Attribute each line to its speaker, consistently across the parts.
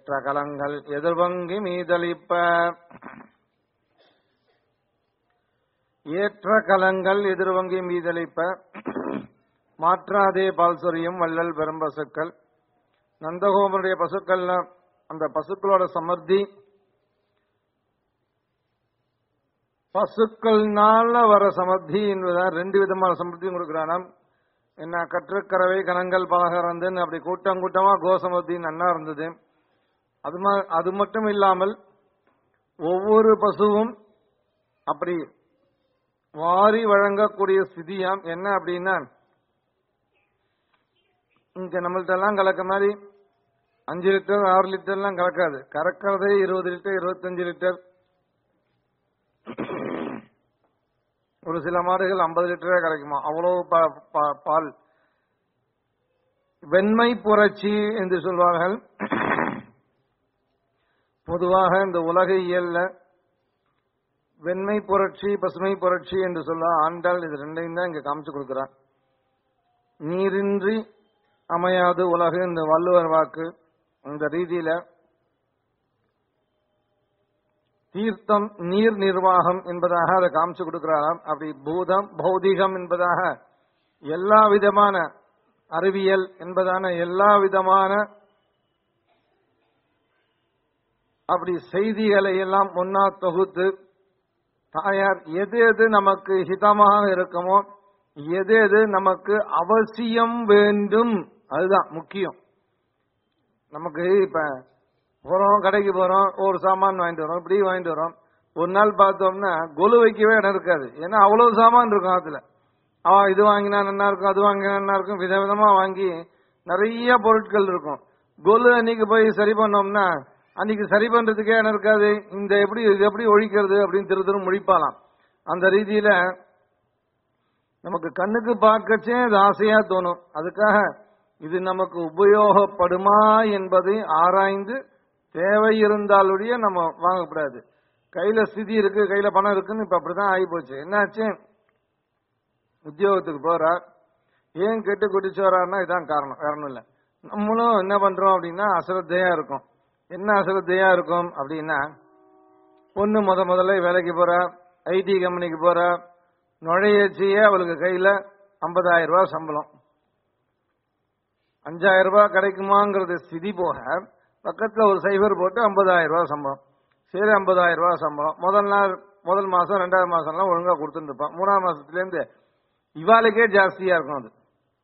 Speaker 1: ஏற்ற கலங்கள் எதிர்வங்கி மீதளிப்ப ஏற்ற கலங்கள் எதிர்வங்கி மீதளிப்ப மாற்றாதே பால் சொரியும் வள்ளல் பெரும்பசுக்கள் நந்தகோபனுடைய பசுக்கள்ல அந்த பசுக்களோட சமர்த்தி பசுக்கள்னால வர சமர்த்தி என்பதான் ரெண்டு விதமான சமர்த்தியும் கொடுக்கிறானாம் என்ன கற்றுக்கறவை கணங்கள் பலகரந்தன் அப்படி கூட்டம் கூட்டமா கோசமர்த்தி நன்னா இருந்தது அது மா- அது மட்டும் இல்லாமல் ஒவ்வொரு பசுவும் அப்படி வாரி வழங்கக்கூடிய ஸ்திதியாம் என்ன அப்படின்னா இங்க நம்மள்ட்ட எல்லாம் கலக்க மாதிரி அஞ்சு லிட்டர் ஆறு லிட்டர் எல்லாம் கலக்காது கறக்கிறதே இருபது லிட்டர் இருபத்தஞ்சு லிட்டர் ஒரு சில மாடுகள் ஐம்பது லிட்டரே கிடைக்குமா அவ்வளவு பா- பா- பால் வெண்மை புரட்சி என்று சொல்வார்கள் பொதுவாக இந்த உலக இயல்ல வெண்மை புரட்சி பசுமை புரட்சி என்று சொல்ல ஆண்டாள் இது ரெண்டையும் தான் இங்க காமிச்சு கொடுக்கிறார் நீரின்றி அமையாது உலகு இந்த வள்ளுவர் வாக்கு இந்த ரீதியில தீர்த்தம் நீர் நிர்வாகம் என்பதாக அதை காமிச்சு கொடுக்கிறாராம் அப்படி பூதம் பௌதிகம் என்பதாக எல்லா விதமான அறிவியல் என்பதான எல்லா விதமான அப்படி செய்திகளை எல்லாம் ஒன்னா தொகுத்து தாயார் எது எது நமக்கு ஹிதமாக இருக்குமோ எது எது நமக்கு அவசியம் வேண்டும் அதுதான் முக்கியம் நமக்கு இப்ப போறோம் கடைக்கு போறோம் ஒரு சாமான் வாங்கிட்டு வரோம் இப்படி வாங்கிட்டு வரோம் ஒரு நாள் பார்த்தோம்னா கொலு வைக்கவே இடம் இருக்காது ஏன்னா அவ்வளவு சாமான் இருக்கும் அதுல ஆ இது வாங்கினா நல்லா இருக்கும் அது வாங்கினா நல்லா இருக்கும் விதவிதமா வாங்கி நிறைய பொருட்கள் இருக்கும் கொலு அன்னைக்கு போய் சரி பண்ணோம்னா அன்னைக்கு சரி பண்றதுக்கே இடம் இருக்காது இந்த எப்படி இது எப்படி ஒழிக்கிறது அப்படின்னு திரு திரு முழிப்பாலாம் அந்த ரீதியில நமக்கு கண்ணுக்கு பார்க்கச்சே அது ஆசையா தோணும் அதுக்காக இது நமக்கு உபயோகப்படுமா என்பதை ஆராய்ந்து தேவை இருந்தாலுடைய நம்ம வாங்கக்கூடாது கையில ஸ்திதி இருக்கு கையில பணம் இருக்குன்னு இப்ப அப்படிதான் ஆகி போச்சு என்னாச்சு உத்தியோகத்துக்கு போறார் ஏன் கெட்டு குடிச்சு வர்றாருன்னா இதான் காரணம் வேற ஒண்ணும் இல்ல நம்மளும் என்ன பண்றோம் அப்படின்னா அசிரத்தையா இருக்கும் என்ன அசிரத்தையா இருக்கும் அப்படின்னா பொண்ணு முத முதல்ல வேலைக்கு போறா ஐடி கம்பெனிக்கு போறா நுழையச்சியே அவளுக்கு கையில 50000 ரூபாய் சம்பளம் அஞ்சாயிரம் ரூபாய் கிடைக்குமாங்கிறது ஸ்திதி போக பக்கத்துல ஒரு சைபர் போட்டு 50000 ரூபாய் சம்பளம் சரி 50000 ரூபாய் சம்பளம் முதல் நாள் முதல் மாசம் ரெண்டாவது மாசம்லாம் ஒழுங்கா கொடுத்துட்டு இருப்பான் மூணாவது மாசத்துல இருந்து இவாளுக்கே ஜாஸ்தியா இருக்கும் அது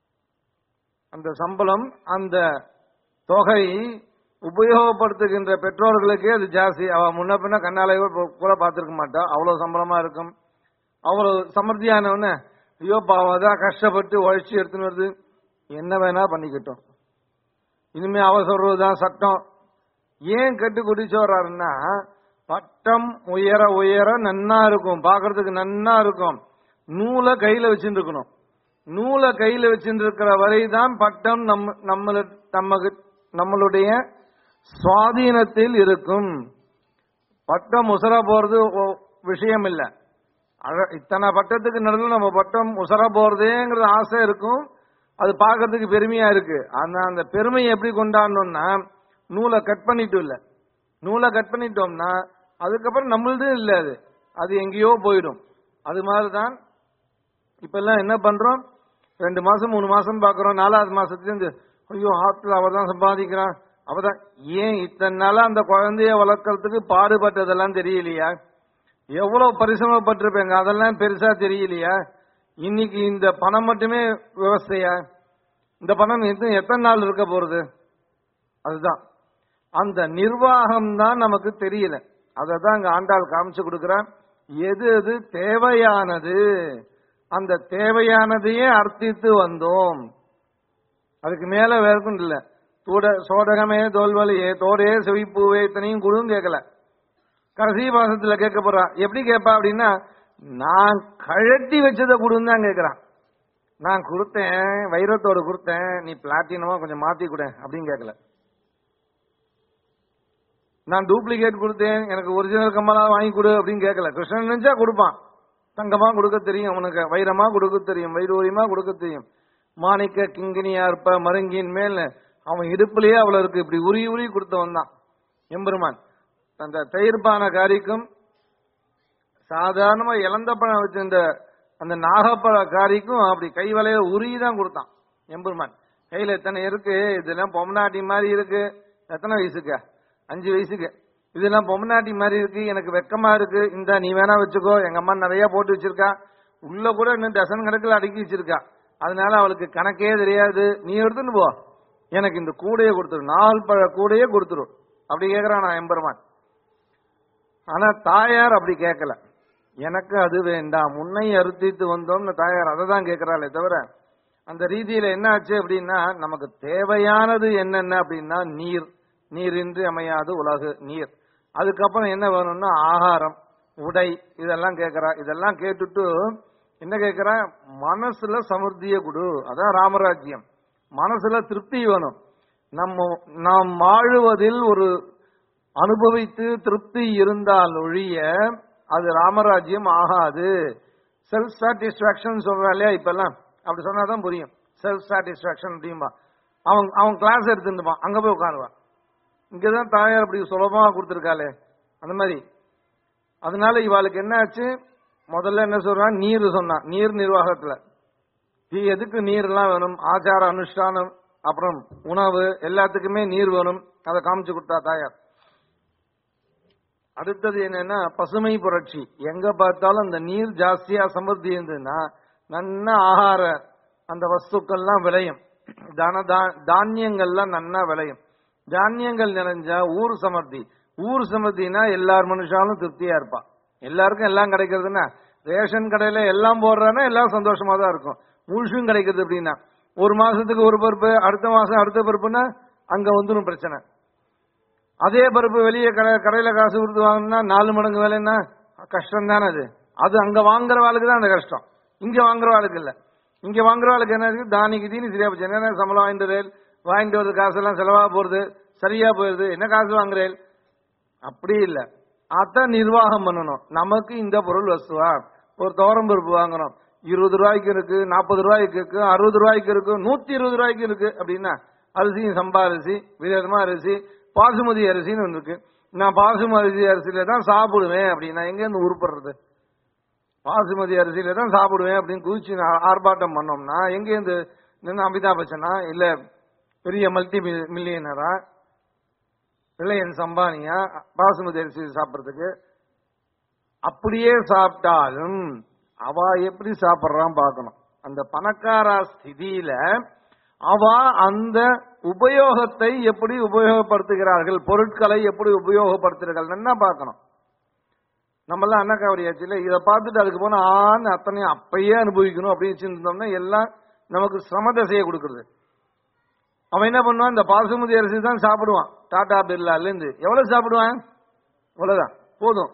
Speaker 1: அந்த சம்பளம் அந்த தொகை உபயோகப்படுத்துகின்ற பெற்றோர்களுக்கே அது ஜாஸ்தி அவ முன்ன பின்ன கண்ணாலே கூட பார்த்திருக்க மாட்டா அவ்வளவு சம்பளமா இருக்கும் அவ்வளவு சமர்த்தியானவன ஐயோ பாவம் அதான் கஷ்டப்பட்டு உழைச்சி எடுத்துன்னு வருது என்ன வேணா பண்ணிக்கிட்டோம் இனிமே அவ சொல்றதுதான் சட்டம் ஏன் கெட்டு குடிச்சு வர்றாருன்னா பட்டம் உயர உயர நன்னா இருக்கும் பார்க்கிறதுக்கு நன்னா இருக்கும் நூலை கையில வச்சுட்டு இருக்கணும் நூலை கையில வச்சுட்டு இருக்கிற வரை தான் பட்டம் நம்ம நம்மள நமக்கு நம்மளுடைய சுவாதீனத்தில் இருக்கும் பட்டம் உசர போறது ஒ- விஷயம் இல்ல அழ- இத்தனை பட்டத்துக்கு நடுவில் நம்ம பட்டம் உசர போறதேங்கிறது ஆசை இருக்கும் அது பார்க்கறதுக்கு பெருமையா இருக்கு ஆனா அந்த பெருமையை எப்படி கொண்டாடணும்னா நூலை கட் பண்ணிட்டு இல்ல நூலை கட் பண்ணிட்டோம்னா அதுக்கப்புறம் நம்மளது இல்ல அது அது எங்கேயோ போயிடும் அது மாதிரிதான் இப்ப எல்லாம் என்ன பண்றோம் ரெண்டு மாசம் மூணு மாசம் பாக்குறோம் நாலாவது மாசத்துல இருந்து ஐயோ ஆத்துல அவ தான் சம்பாதிக்கிறான் அவதான் ஏன் இத்தனை நாளா அந்த குழந்தைய வளர்க்கறதுக்கு பாடுபட்டதெல்லாம் தெரியலையா எவ்வளவு பரிசிரமப்பட்டிருப்பேங்க அதெல்லாம் பெருசா தெரியலையா இன்னைக்கு இந்த பணம் மட்டுமே விவசாயா இந்த பணம் எத்தனை எத்தனை நாள் இருக்க போறது அதுதான் அந்த நிர்வாகம் தான் நமக்கு தெரியல அதை தான் இங்க ஆண்டாள் காமிச்சு கொடுக்கிறான் எது எது தேவையானது அந்த தேவையானதையே அர்த்தித்து வந்தோம் அதுக்கு மேல வேறுக்கும் இல்ல தூட சோடகமே தோல்வலியே தோடே செவிப்பூவே இத்தனையும் குழுன்னு கேட்கல கடைசி மாசத்துல கேட்க போறா எப்படி கேட்பா அப்படின்னா நான் கழட்டி வச்சதை கொடுன்னு தான் கேட்கறான் நான் கொடுத்தேன் வைரத்தோடு கொடுத்தேன் நீ பிளாட்டினமா கொஞ்சம் மாத்தி கொடு அப்படின்னு கேட்கல நான் டூப்ளிகேட் கொடுத்தேன் எனக்கு ஒரிஜினல் கம்மலா வாங்கி கொடு அப்படின்னு கேட்கல கிருஷ்ணன் நினைச்சா கொடுப்பான் தங்கமா கொடுக்க தெரியும் அவனுக்கு வைரமா கொடுக்க தெரியும் வைரூரியமா கொடுக்க தெரியும் மாணிக்க கிங்கினியா இருப்ப மருங்கின் மேல் அவன் இடுப்புலயே அவ்வளவு இருக்கு இப்படி உரி உரி கொடுத்தவன் தான் எம்பெருமான் அந்த தயிர்பான காரிக்கும் சாதாரணமா இழந்த பழம் வச்சிருந்த அந்த நாகப்பழ காரிக்கும் அப்படி கை வலைய உருகி தான் கொடுத்தான் எம்பெருமான் கையில எத்தனை இருக்கு இதெல்லாம் பொம்மநாட்டி மாதிரி இருக்கு எத்தனை வயசுக்கு அஞ்சு வயசுக்கு இதெல்லாம் பொம்மநாட்டி மாதிரி இருக்கு எனக்கு வெக்கமா இருக்கு இந்த நீ வேணா வச்சுக்கோ எங்க அம்மா நிறைய போட்டு வச்சிருக்கா உள்ள கூட இன்னும் டசன் கணக்கில் அடுக்கி வச்சிருக்கா அதனால அவளுக்கு கணக்கே தெரியாது நீ எடுத்துன்னு போ எனக்கு இந்த கூடையை கொடுத்துரு நாலு பழ கூடையே கொடுத்துரு அப்படி கேக்குறான் நான் எம்பெருமான் ஆனா தாயார் அப்படி கேட்கல எனக்கு அது வேண்டாம் உன்னை அறுத்திட்டு வந்தோம்னு தாயார் அதை தான் கேட்கிறாளே தவிர அந்த ரீதியில என்ன ஆச்சு அப்படின்னா நமக்கு தேவையானது என்னென்ன அப்படின்னா நீர் நீரின்றி அமையாது உலகு நீர் அதுக்கப்புறம் என்ன வேணும்னா ஆகாரம் உடை இதெல்லாம் கேட்கிறா இதெல்லாம் கேட்டுட்டு என்ன கேட்கிறா மனசுல சமிருத்திய கொடு அதான் ராமராஜ்யம் மனசுல திருப்தி வேணும் நம்ம நாம் வாழுவதில் ஒரு அனுபவித்து திருப்தி இருந்தால் ஒழிய அது ராமராஜ்யம் ஆகாது செல்ஃப் சாட்டிஸ்பாக்சன் சொல்றா இல்லையா இப்பெல்லாம் அப்படி சொன்னாதான் புரியும் செல்ஃப் சாட்டிஸ்பாக்சன் அப்படின்பா அவன் அவன் கிளாஸ் எடுத்துருப்பான் அங்க போய் உட்காருவான் இங்கதான் தாயார் அப்படி சுலபமா கொடுத்துருக்காளே அந்த மாதிரி அதனால இவாளுக்கு என்ன ஆச்சு முதல்ல என்ன சொல்றான் நீர் சொன்னான் நீர் நிர்வாகத்துல இது எதுக்கு நீர் எல்லாம் வேணும் ஆச்சார அனுஷ்டானம் அப்புறம் உணவு எல்லாத்துக்குமே நீர் வேணும் அதை காமிச்சு கொடுத்தா தாயார் அடுத்தது என்னன்னா பசுமை புரட்சி எங்க பார்த்தாலும் அந்த நீர் ஜாஸ்தியா சமர்த்தி இருந்ததுன்னா நன்ன ஆகார அந்த வஸ்துக்கள்லாம் விளையும் தன தா- தானியங்கள்லாம் நன்னா விளையும் தானியங்கள் நிறைஞ்சா ஊர் சமர்த்தி ஊர் சமர்த்தினா எல்லார் மனுஷாலும் திருப்தியா இருப்பா எல்லாருக்கும் எல்லாம் கிடைக்கிறதுன்னா ரேஷன் கடையில எல்லாம் போடுறான்னா எல்லாம் சந்தோஷமா தான் இருக்கும் முழுசும் கிடைக்கிறது அப்படின்னா ஒரு மாசத்துக்கு ஒரு பருப்பு அடுத்த மாசம் அடுத்த பருப்புன்னா அங்க வந்துடும் பிரச்சனை அதே பருப்பு வெளியே கடை கடையில காசு கொடுத்து வாங்கினா நாலு மடங்கு விலைன்னா கஷ்டம் தானே அது அது அங்க வாங்குறவாளுக்கு தான் அந்த கஷ்டம் இங்க வாங்குறவாளுக்கு இல்ல இங்க வாங்குறவாளுக்கு என்ன இருக்கு தானிக்கு தீனி சரியா போச்சு என்ன சம்பளம் வாங்கிட்டு வரேன் வாங்கிட்டு வரது காசெல்லாம் செலவா போறது சரியா போயிருது என்ன காசு வாங்குறேன் அப்படி இல்ல அதான் நிர்வாகம் பண்ணணும் நமக்கு இந்த பொருள் வசுவா ஒரு துவரம் பருப்பு வாங்கணும் இருபது ரூபாய்க்கு இருக்கு நாற்பது ரூபாய்க்கு இருக்கு அறுபது ரூபாய்க்கு இருக்கு நூத்தி இருபது ரூபாய்க்கு இருக்கு அப்படின்னா அரிசி சம்பா அரிசி விதவிதமா அரிசி பாசுமதி அரிசின்னு ஒன்று இருக்கு நான் பாசுமதி அரிசியில தான் சாப்பிடுவேன் அப்படின்னா எங்க இருந்து உருப்படுறது பாசுமதி அரிசியில தான் சாப்பிடுவேன் அப்படின்னு குதிச்சு நான் ஆர்ப்பாட்டம் பண்ணோம்னா எங்க இருந்து நின்னு அமிதாப் பச்சனா இல்ல பெரிய மல்டி மில்லியனரா ரிலையன்ஸ் அம்பானியா பாசுமதி அரிசி சாப்பிட்றதுக்கு அப்படியே சாப்பிட்டாலும் அவ எப்படி சாப்பிட்றான் பார்க்கணும் அந்த பணக்கார ஸ்திதியில அவ அந்த உபயோகத்தை எப்படி உபயோகப்படுத்துகிறார்கள் பொருட்களை எப்படி உபயோகப்படுத்துகிறார்கள் என்ன பார்க்கணும் நம்மளாம் அண்ணா காவடியாச்சுல இதை பார்த்துட்டு அதுக்கு போனா ஆன்னு அத்தனையும் அப்பயே அனுபவிக்கணும் அப்படின்னு இருந்தோம்னா எல்லாம் நமக்கு சிரம தசையை கொடுக்கறது அவன் என்ன பண்ணுவான் இந்த பாசுமதி அரிசி தான் சாப்பிடுவான் டாடா பிர்லால இருந்து எவ்வளவு சாப்பிடுவான் இவ்வளவுதான் போதும்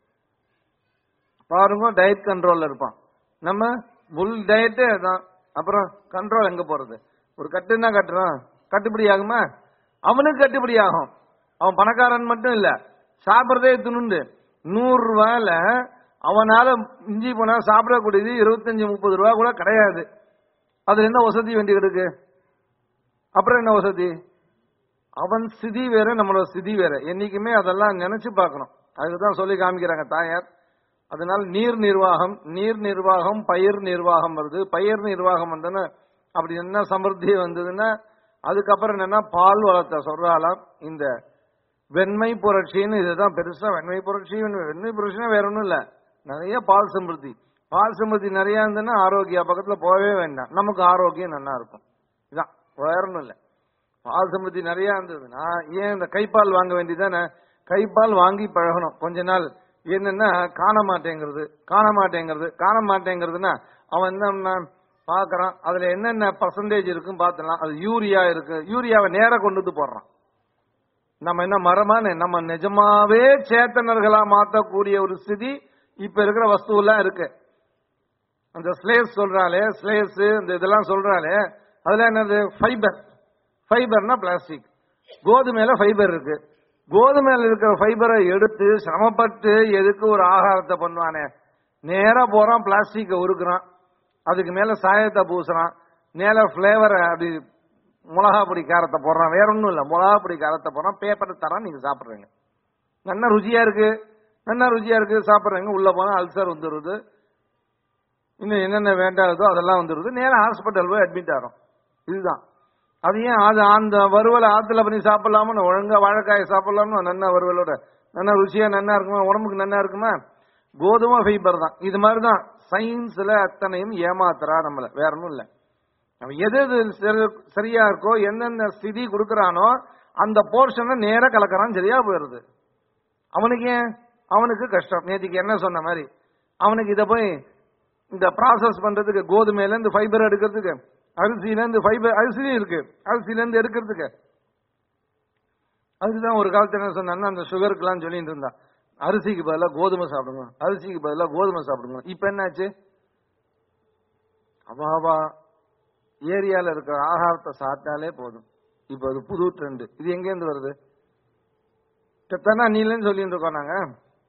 Speaker 1: பாருங்க டயட் கண்ட்ரோல்ல இருப்பான் நம்ம புல் டயட்டே தான் அப்புறம் கண்ட்ரோல் எங்க போறது ஒரு கட்டுன்னா கட்டுறான் கட்டுப்படி ஆகுமா அவனுக்கு கட்டுப்படி ஆகும் அவன் பணக்காரன் மட்டும் இல்ல சாப்பிடுறதே துணுண்டு நூறு ரூபாயில அவனால இஞ்சி போனா சாப்பிடக்கூடியது இருபத்தஞ்சு முப்பது ரூபா கூட கிடையாது அதுல என்ன வசதி வேண்டி கிடக்கு அப்புறம் என்ன வசதி அவன் ஸ்திதி வேற நம்மளோட ஸ்திதி வேற என்னைக்குமே அதெல்லாம் நினைச்சு பார்க்கணும் அதுதான் சொல்லி காமிக்கிறாங்க தாயார் அதனால நீர் நிர்வாகம் நீர் நிர்வாகம் பயிர் நிர்வாகம் வருது பயிர் நிர்வாகம் வந்ததுன்னா அப்படி என்ன சமிருத்தி வந்ததுன்னா அதுக்கப்புறம் என்னன்னா பால் வளத்தை சொல்றாலாம் இந்த வெண்மை புரட்சின்னு இதுதான் பெருசா வெண்மை புரட்சி வெண்மை புரட்சினா வேற ஒண்ணும் இல்ல நிறைய பால் சமிருத்தி பால் சமிருத்தி நிறைய இருந்ததுன்னா ஆரோக்கியா பக்கத்துல போகவே வேண்டாம் நமக்கு ஆரோக்கியம் நல்லா இருக்கும் இதான் வேற ஒண்ணும் இல்ல பால் சமிருத்தி நிறைய இருந்ததுன்னா ஏன் இந்த கைப்பால் வாங்க வேண்டியதானே கைப்பால் வாங்கி பழகணும் கொஞ்ச நாள் என்னன்னா காண மாட்டேங்கிறது காண மாட்டேங்கிறது காண மாட்டேங்கிறதுன்னா அவன் என்ன பாக்குறான் அதுல என்னென்ன பர்சன்டேஜ் இருக்குன்னு பார்த்தலாம் அது யூரியா இருக்கு யூரியாவை நேர கொண்டு வந்து போடுறான் நம்ம என்ன மரமான நம்ம நிஜமாவே சேத்தனர்களா மாத்தக்கூடிய ஒரு ஸ்திதி இப்ப இருக்கிற வஸ்துவெல்லாம் இருக்கு அந்த ஸ்லேஸ் சொல்றாளே ஸ்லேஸ் இந்த இதெல்லாம் சொல்றாளே அதுல என்னது ஃபைபர் ஃபைபர்னா பிளாஸ்டிக் கோதுமையில ஃபைபர் இருக்கு கோதுமையில இருக்கிற ஃபைபரை எடுத்து சிரமப்பட்டு எதுக்கு ஒரு ஆகாரத்தை பண்ணுவானே நேரா போறான் பிளாஸ்டிக்கை உருக்குறான் அதுக்கு மேல சாயத்தை பூசுறான் மேல பிளேவரை அப்படி மிளகா பொடி காரத்தை போடுறான் வேற ஒண்ணும் இல்ல மிளகா பொடி காரத்தை போடுறான் பேப்பர் தரான் நீங்க சாப்பிடுறீங்க நல்லா ருசியா இருக்கு நல்லா ருசியா இருக்கு சாப்பிடுறீங்க உள்ள போனா அல்சர் வந்துருது இன்னும் என்னென்ன வேண்டாதோ அதெல்லாம் வந்துருது நேரா ஹாஸ்பிட்டல் போய் அட்மிட் ஆகும் இதுதான் அது ஏன் அது அந்த வறுவலை ஆத்துல பண்ணி சாப்பிடலாமா ஒழுங்கா வாழைக்காயை சாப்பிடலாமா நன்னா வறுவலோட நல்லா ருசியா நன்னா இருக்குமா உடம்புக்கு நன்னா இருக்குமா கோதுமை ஃபைபர் தான் இது மாதிரி தான் சயின்ஸ்ல அத்தனையும் ஏமாத்துறா நம்மள வேற ஒன்றும் இல்லை அவன் எது எது சரி- சரியா இருக்கோ எந்தெந்த ஸ்திதி கொடுக்கறானோ அந்த போர்ஷனை நேரா கலக்கறான் சரியா போயிருது அவனுக்கு ஏன் அவனுக்கு கஷ்டம் நேத்திக்கு என்ன சொன்ன மாதிரி அவனுக்கு இத போய் இந்த ப்ராசஸ் பண்றதுக்கு கோதுமையில இருந்து ஃபைபர் எடுக்கிறதுக்கு அரிசியில இருந்து ஃபைபர் அரிசியும் இருக்கு அரிசியில இருந்து எடுக்கிறதுக்கு அதுதான் ஒரு காலத்துல என்ன சொன்னான்னா அந்த சுகருக்குலாம் சொல்லிட்டு இருந்தான் அரிசிக்கு பதிலா கோதுமை சாப்பிடுங்க அரிசிக்கு பதிலா கோதுமை சாப்பிடுங்க இப்ப என்னாச்சு அவாவா ஏரியால இருக்கிற ஆகாரத்தை சாப்பிட்டாலே போதும் இப்ப அது புது ட்ரெண்ட் இது எங்க இருந்து வருது தெத்தனா நீலன்னு சொல்லிட்டு இருக்கோம் நாங்க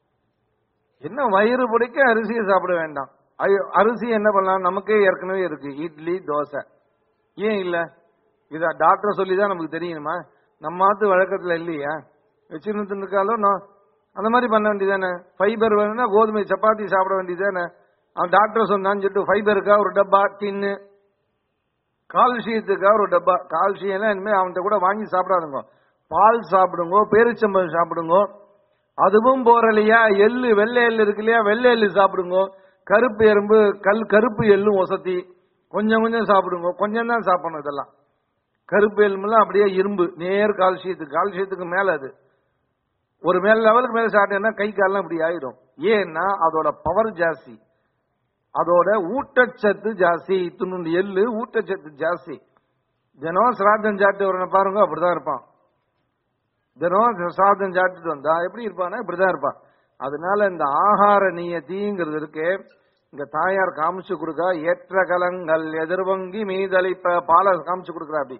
Speaker 1: என்ன வயிறு பிடிக்க அரிசியை சாப்பிட வேண்டாம் ஐயோ, அரிசி என்ன பண்ணலாம் நமக்கே ஏற்கனவே இருக்கு இட்லி தோசை ஏன் இல்ல இத டாக்டர் சொல்லி தான் நமக்கு தெரியணுமா நம்ம மாத்து வழக்கத்துல இல்லையா வச்சிருந்து இருக்காலும் அந்த மாதிரி பண்ண வேண்டியதானே ஃபைபர் வேணும்னா கோதுமை சப்பாத்தி சாப்பிட வேண்டியதானே அவன் டாக்டர் சொன்னான்னு சொல்லிட்டு ஃபைபருக்கா ஒரு டப்பா டின்னு கால்சியத்துக்கா ஒரு டப்பா கால்சியம் இனிமே அவன்கிட்ட கூட வாங்கி சாப்பிடாதுங்க பால் சாப்பிடுங்க பேரிச்சம்பழம் சாப்பிடுங்க அதுவும் போறலையா எள்ளு வெள்ளை எள்ளு இருக்கு இல்லையா வெள்ளை எள்ளு சாப்பிடுங்க கருப்பு எறும்பு கல் கருப்பு எள்ளும் ஒசத்தி கொஞ்சம் கொஞ்சம் சாப்பிடுங்க கொஞ்சம் தான் சாப்பிடணும் இதெல்லாம் கருப்பு எலும்புலாம் அப்படியே இரும்பு நேர் கால்சியத்துக்கு கால்சியத்துக்கு மேல அது ஒரு மேல லெவலுக்கு மேல சாப்பிட்டேன்னா கை கால்லாம் இப்படி ஆயிடும் ஏன்னா அதோட பவர் ஜாஸ்தி அதோட ஊட்டச்சத்து ஜாஸ்தி துணுண்டு எள்ளு ஊட்டச்சத்து ஜாஸ்தி தினம் சிராத்தம் சாப்பிட்டு வரணும் பாருங்க அப்படிதான் இருப்பான் தினம் சிராத்தம் சாப்பிட்டுட்டு வந்தா எப்படி இருப்பானா இப்படிதான் இருப்பான் அதனால இந்த ஆகார நியதிங்கிறது இருக்கு இங்க தாயார் காமிச்சு கொடுக்க ஏற்ற கலங்கள் எதிர்வங்கி மீதளிப்ப பாலை காமிச்சு கொடுக்குறா அப்படி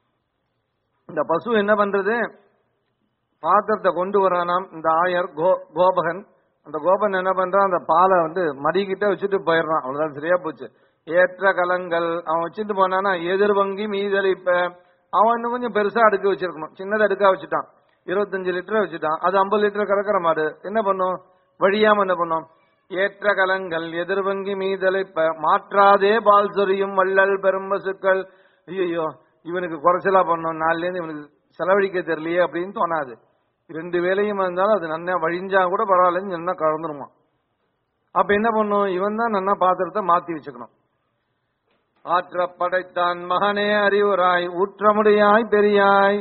Speaker 1: இந்த பசு என்ன பண்றது பாத்திரத்தை கொண்டு வரானாம் இந்த ஆயர் கோ கோபகன் அந்த கோபன் என்ன பண்றான் அந்த பாலை வந்து மடிக்கிட்ட வச்சுட்டு போயிடுறான் அவ்வளவுதான் சரியா போச்சு ஏற்ற கலங்கள் அவன் வச்சுட்டு போனானா எதிர்வங்கி மீதளிப்ப அவன் இன்னும் கொஞ்சம் பெருசா அடுக்க வச்சிருக்கணும் சின்னதை அடுக்கா வச்சுட்டான் இருபத்தஞ்சு லிட்டர் வச்சுட்டான் அது ஐம்பது லிட்டர் கறக்கிற மாடு என்ன பண்ணும் வழியாம என்ன பண்ணும் ஏற்ற கலங்கள் எதிர்வங்கி மீதளிப்ப மாற்றாதே பால் சொரியும் வள்ளல் பெரும்பசுக்கள் ஐயோ இவனுக்கு குறைச்சலா பண்ணோம் நாலுல இருந்து இவனுக்கு செலவழிக்க தெரியலையே அப்படின்னு தோணாது ரெண்டு வேலையும் இருந்தாலும் அது நன்னா வழிஞ்சா கூட பரவாயில்லன்னு நல்லா கலந்துருமா அப்ப என்ன பண்ணும் இவன் தான் நன்னா பாத்திரத்தை மாத்தி வச்சுக்கணும் ஆற்ற படைத்தான் மகனே அறிவுராய் ஊற்றமுடையாய் பெரியாய்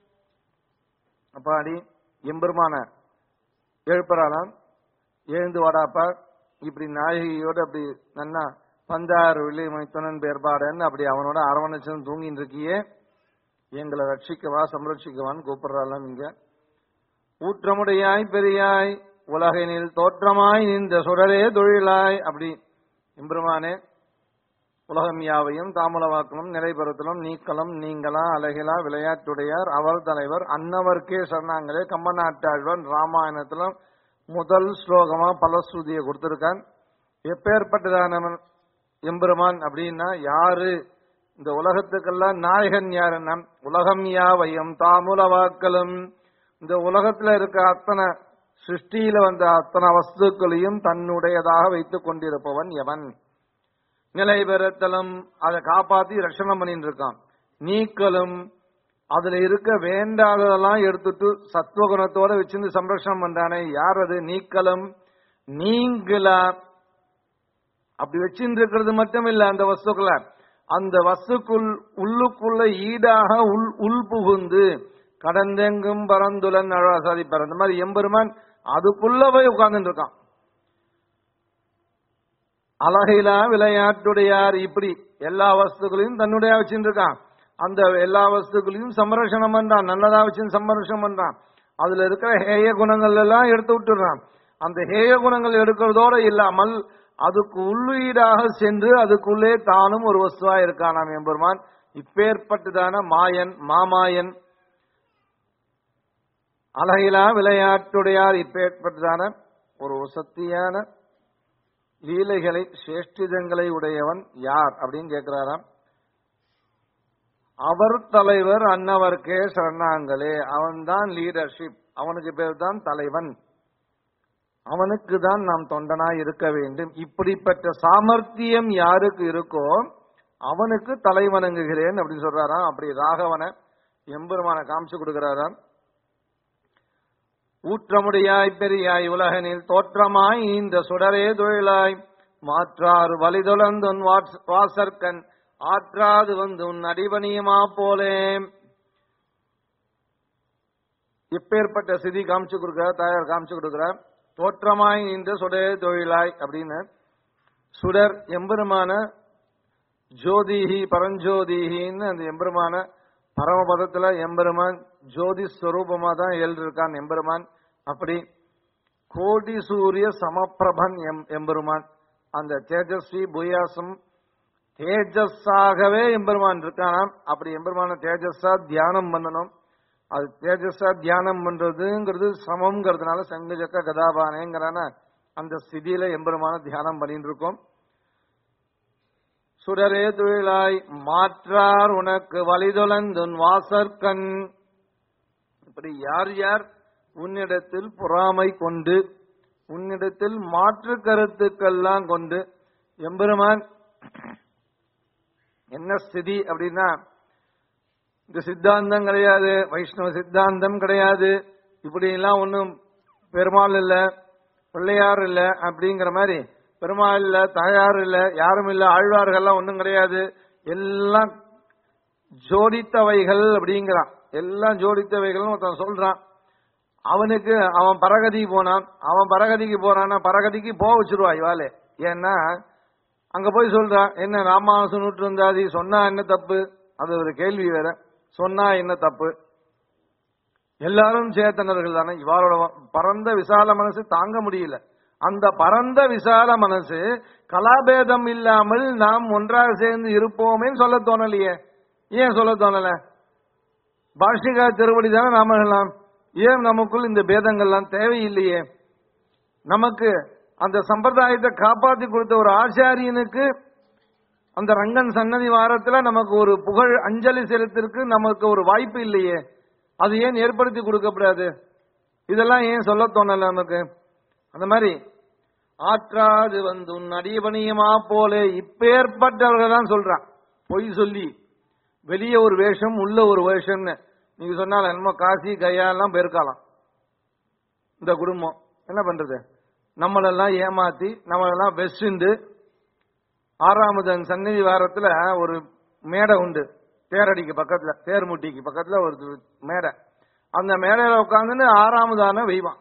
Speaker 1: அப்பாடி எம்பெருமான எழுப்புறானாம் எழுந்து வாடாப்பா இப்படி நாயகியோட அப்படி நன்னா பந்தாறு வில்லை மைத்துனன் பேர்பாடன்னு அப்படி அவனோட அரவணைச்சு தூங்கிட்டு இருக்கியே எங்களை ரட்சிக்கவா சம்ரட்சிக்கவான்னு கூப்பிடுறாளாம் இங்க ஊற்றமுடையாய் பெரியாய் உலகினில் தோற்றமாய் நின்ற சுடரே தொழிலாய் அப்படி எம்பெருமானே உலகம் யாவையும் தாமலவாக்கலும் நிலைபெறுத்தலும் நீக்கலம் நீங்களா அழகிலா விளையாட்டுடையார் அவர் தலைவர் அன்னவர்க்கே சொன்னாங்களே கம்பநாட்டாழ்வன் ராமாயணத்துல முதல் ஸ்லோகமா பலஸ்ருதியை கொடுத்திருக்கான் எப்பேற்பட்டதானவன் எம்பெருமான் அப்படின்னா யாரு இந்த உலகத்துக்கெல்லாம் நாயகன் யாருன்னா உலகம் யாவையும் தாமுலவாக்கலும் இந்த உலகத்துல இருக்க அத்தனை சிருஷ்டியில வந்த அத்தனை வஸ்துக்களையும் தன்னுடையதாக வைத்துக் கொண்டிருப்பவன் எவன் நிலை பெறுத்தலும் அதை காப்பாத்தி ரட்சணம் பண்ணிட்டு இருக்கான் நீக்கலும் அதுல இருக்க வேண்டாததெல்லாம் எடுத்துட்டு சத்துவகுணத்தோட வச்சிருந்து சம்ரட்சணம் பண்றானே யார் அது நீக்கலும் நீங்களா அப்படி வச்சிருந்து இருக்கிறது மட்டும் இல்ல அந்த வஸ்துக்களை அந்த வஸ்துக்குள் உள்ளுக்குள்ள ஈடாக உள் உள் புகுந்து கடந்தெங்கும் பரந்துலன் அழகா சாதிப்பார் அந்த மாதிரி எம்பெருமான் அதுக்குள்ள போய் உட்கார்ந்துட்டு இருக்கான் அழகிலா விளையாட்டுடையார் இப்படி எல்லா வஸ்துகளையும் தன்னுடைய வச்சுட்டு இருக்கான் அந்த எல்லா வஸ்துகளையும் சம்ரட்சணம் பண்றான் நல்லதா வச்சு சம்ரட்சணம் பண்றான் அதுல இருக்கிற ஹேய குணங்கள் எல்லாம் எடுத்து விட்டுறான் அந்த ஹேய குணங்கள் எடுக்கிறதோட இல்லாமல் அதுக்கு உள்ளீடாக சென்று அதுக்குள்ளே தானும் ஒரு வஸ்துவா இருக்கானாம் எம்பெருமான் இப்பேற்பட்டதான மாயன் மாமாயன் அழகிலா விளையாட்டுடையார் இப்பேற்பட்டதான ஒரு சக்தியான லீலைகளை சேஷ்டிதங்களை உடையவன் யார் அப்படின்னு கேட்கிறாராம் அவர் தலைவர் அன்னவர்க்கே சரணாங்களே அவன்தான் லீடர்ஷிப் அவனுக்கு பேர் தான் தலைவன் அவனுக்கு தான் நாம் தொண்டனாய் இருக்க வேண்டும் இப்படிப்பட்ட சாமர்த்தியம் யாருக்கு இருக்கோ அவனுக்கு தலை வணங்குகிறேன் அப்படின்னு சொல்றாராம் அப்படி ராகவனை எம்பெருமான காமிச்சு கொடுக்கிறாராம் ஊற்றமுடியாய் பெரியாய் உலகனில் தோற்றமாய் இந்த சுடரே தொழிலாய் மாற்றார் வலிதொலந்துன் வாசற்கண் ஆற்றாது வந்து உன் அடிபணியுமா போலே இப்பேற்பட்ட சிதி காமிச்சு கொடுக்கிற தாயார் காமிச்சு கொடுக்கிற தோற்றமாய் இந்த சுடரே தொழிலாய் அப்படின்னு சுடர் எம்பெருமான ஜோதிஹி பரஞ்சோதிஹின்னு அந்த எம்பெருமான பரமபதத்துல எம்பெருமான் ஜோதி ஸ்வரூபமா தான் எழுதிருக்கான் எம்பெருமான் அப்படி கோடி சூரிய சமப்பிரபன் எம் எம்பெருமான் அந்த தேஜஸ்வி புயாசம் தேஜஸாகவே எம்பெருமான் இருக்கானாம் அப்படி எம்பெருமான தேஜஸா தியானம் பண்ணணும் அது தேஜஸா தியானம் பண்றதுங்கிறது சமம்ங்கிறதுனால சங்கஜக்க கதாபானேங்கிறான அந்த ஸ்திதியில எம்பெருமான தியானம் பண்ணிட்டு இருக்கோம் சுடரே தொழிலாய் மாற்றார் உனக்கு வலிதொலந்துன் வாசற்கண் இப்படி யார் யார் உன்னிடத்தில் பொறாமை கொண்டு உன்னிடத்தில் மாற்று கருத்துக்கள்லாம் கொண்டு எம்பெருமான் என்ன ஸ்திதி அப்படின்னா இந்த சித்தாந்தம் கிடையாது வைஷ்ணவ சித்தாந்தம் கிடையாது இப்படி எல்லாம் ஒன்றும் பெருமாள் இல்ல பிள்ளையார் இல்ல அப்படிங்கிற மாதிரி பெருமாள் இல்ல தாயார் இல்ல யாரும் இல்ல ஆழ்வார்கள்லாம் ஒன்றும் கிடையாது எல்லாம் ஜோடித்தவைகள் அப்படிங்கிறான் எல்லாம் ஜோடித்தவைகள் ஒருத்தன் சொல்றான் அவனுக்கு அவன் பரகதிக்கு போனான் அவன் பரகதிக்கு போறான்னா பரகதிக்கு போக வச்சிருவா இவாளே ஏன்னா அங்க போய் சொல்றான் என்ன ராமானுச நூற்றாதி சொன்னா என்ன தப்பு அது ஒரு கேள்வி வேற சொன்னா என்ன தப்பு எல்லாரும் சேத்தனர்கள் தானே இவாளோட பரந்த விசால மனசு தாங்க முடியல அந்த பரந்த விசால மனசு கலாபேதம் இல்லாமல் நாம் ஒன்றாக சேர்ந்து இருப்போமேன்னு சொல்ல தோணலையே ஏன் சொல்ல தோணல பாஷிகா திருவடி தானே நாம எல்லாம் ஏன் நமக்குள் இந்த பேதங்கள்லாம் தேவையில்லையே நமக்கு அந்த சம்பிரதாயத்தை காப்பாத்தி கொடுத்த ஒரு ஆச்சாரியனுக்கு அந்த ரங்கன் சன்னதி வாரத்துல நமக்கு ஒரு புகழ் அஞ்சலி செலுத்திற்கு நமக்கு ஒரு வாய்ப்பு இல்லையே அது ஏன் ஏற்படுத்தி கொடுக்கப்படாது இதெல்லாம் ஏன் சொல்ல தோணல நமக்கு அந்த மாதிரி ஆற்றாது வந்து உன் அடியபணியமா போலே இப்பேற்பட்டவர்கள் தான் சொல்றான் பொய் சொல்லி வெளியே ஒரு வேஷம் உள்ள ஒரு வேஷம்னு நீங்க சொன்னால என்னமோ காசி கையா எல்லாம் பெருக்கலாம் இந்த குடும்பம் என்ன பண்றது நம்மளெல்லாம் ஏமாத்தி நம்மளெல்லாம் வெஸ்ட் ஆறாமதன் சந்நிதி வாரத்துல ஒரு மேடை உண்டு தேரடிக்கு பக்கத்துல தேர்முட்டிக்கு பக்கத்துல ஒரு மேடை அந்த மேடையில உட்காந்துன்னு ஆறாமதான வெய்வான்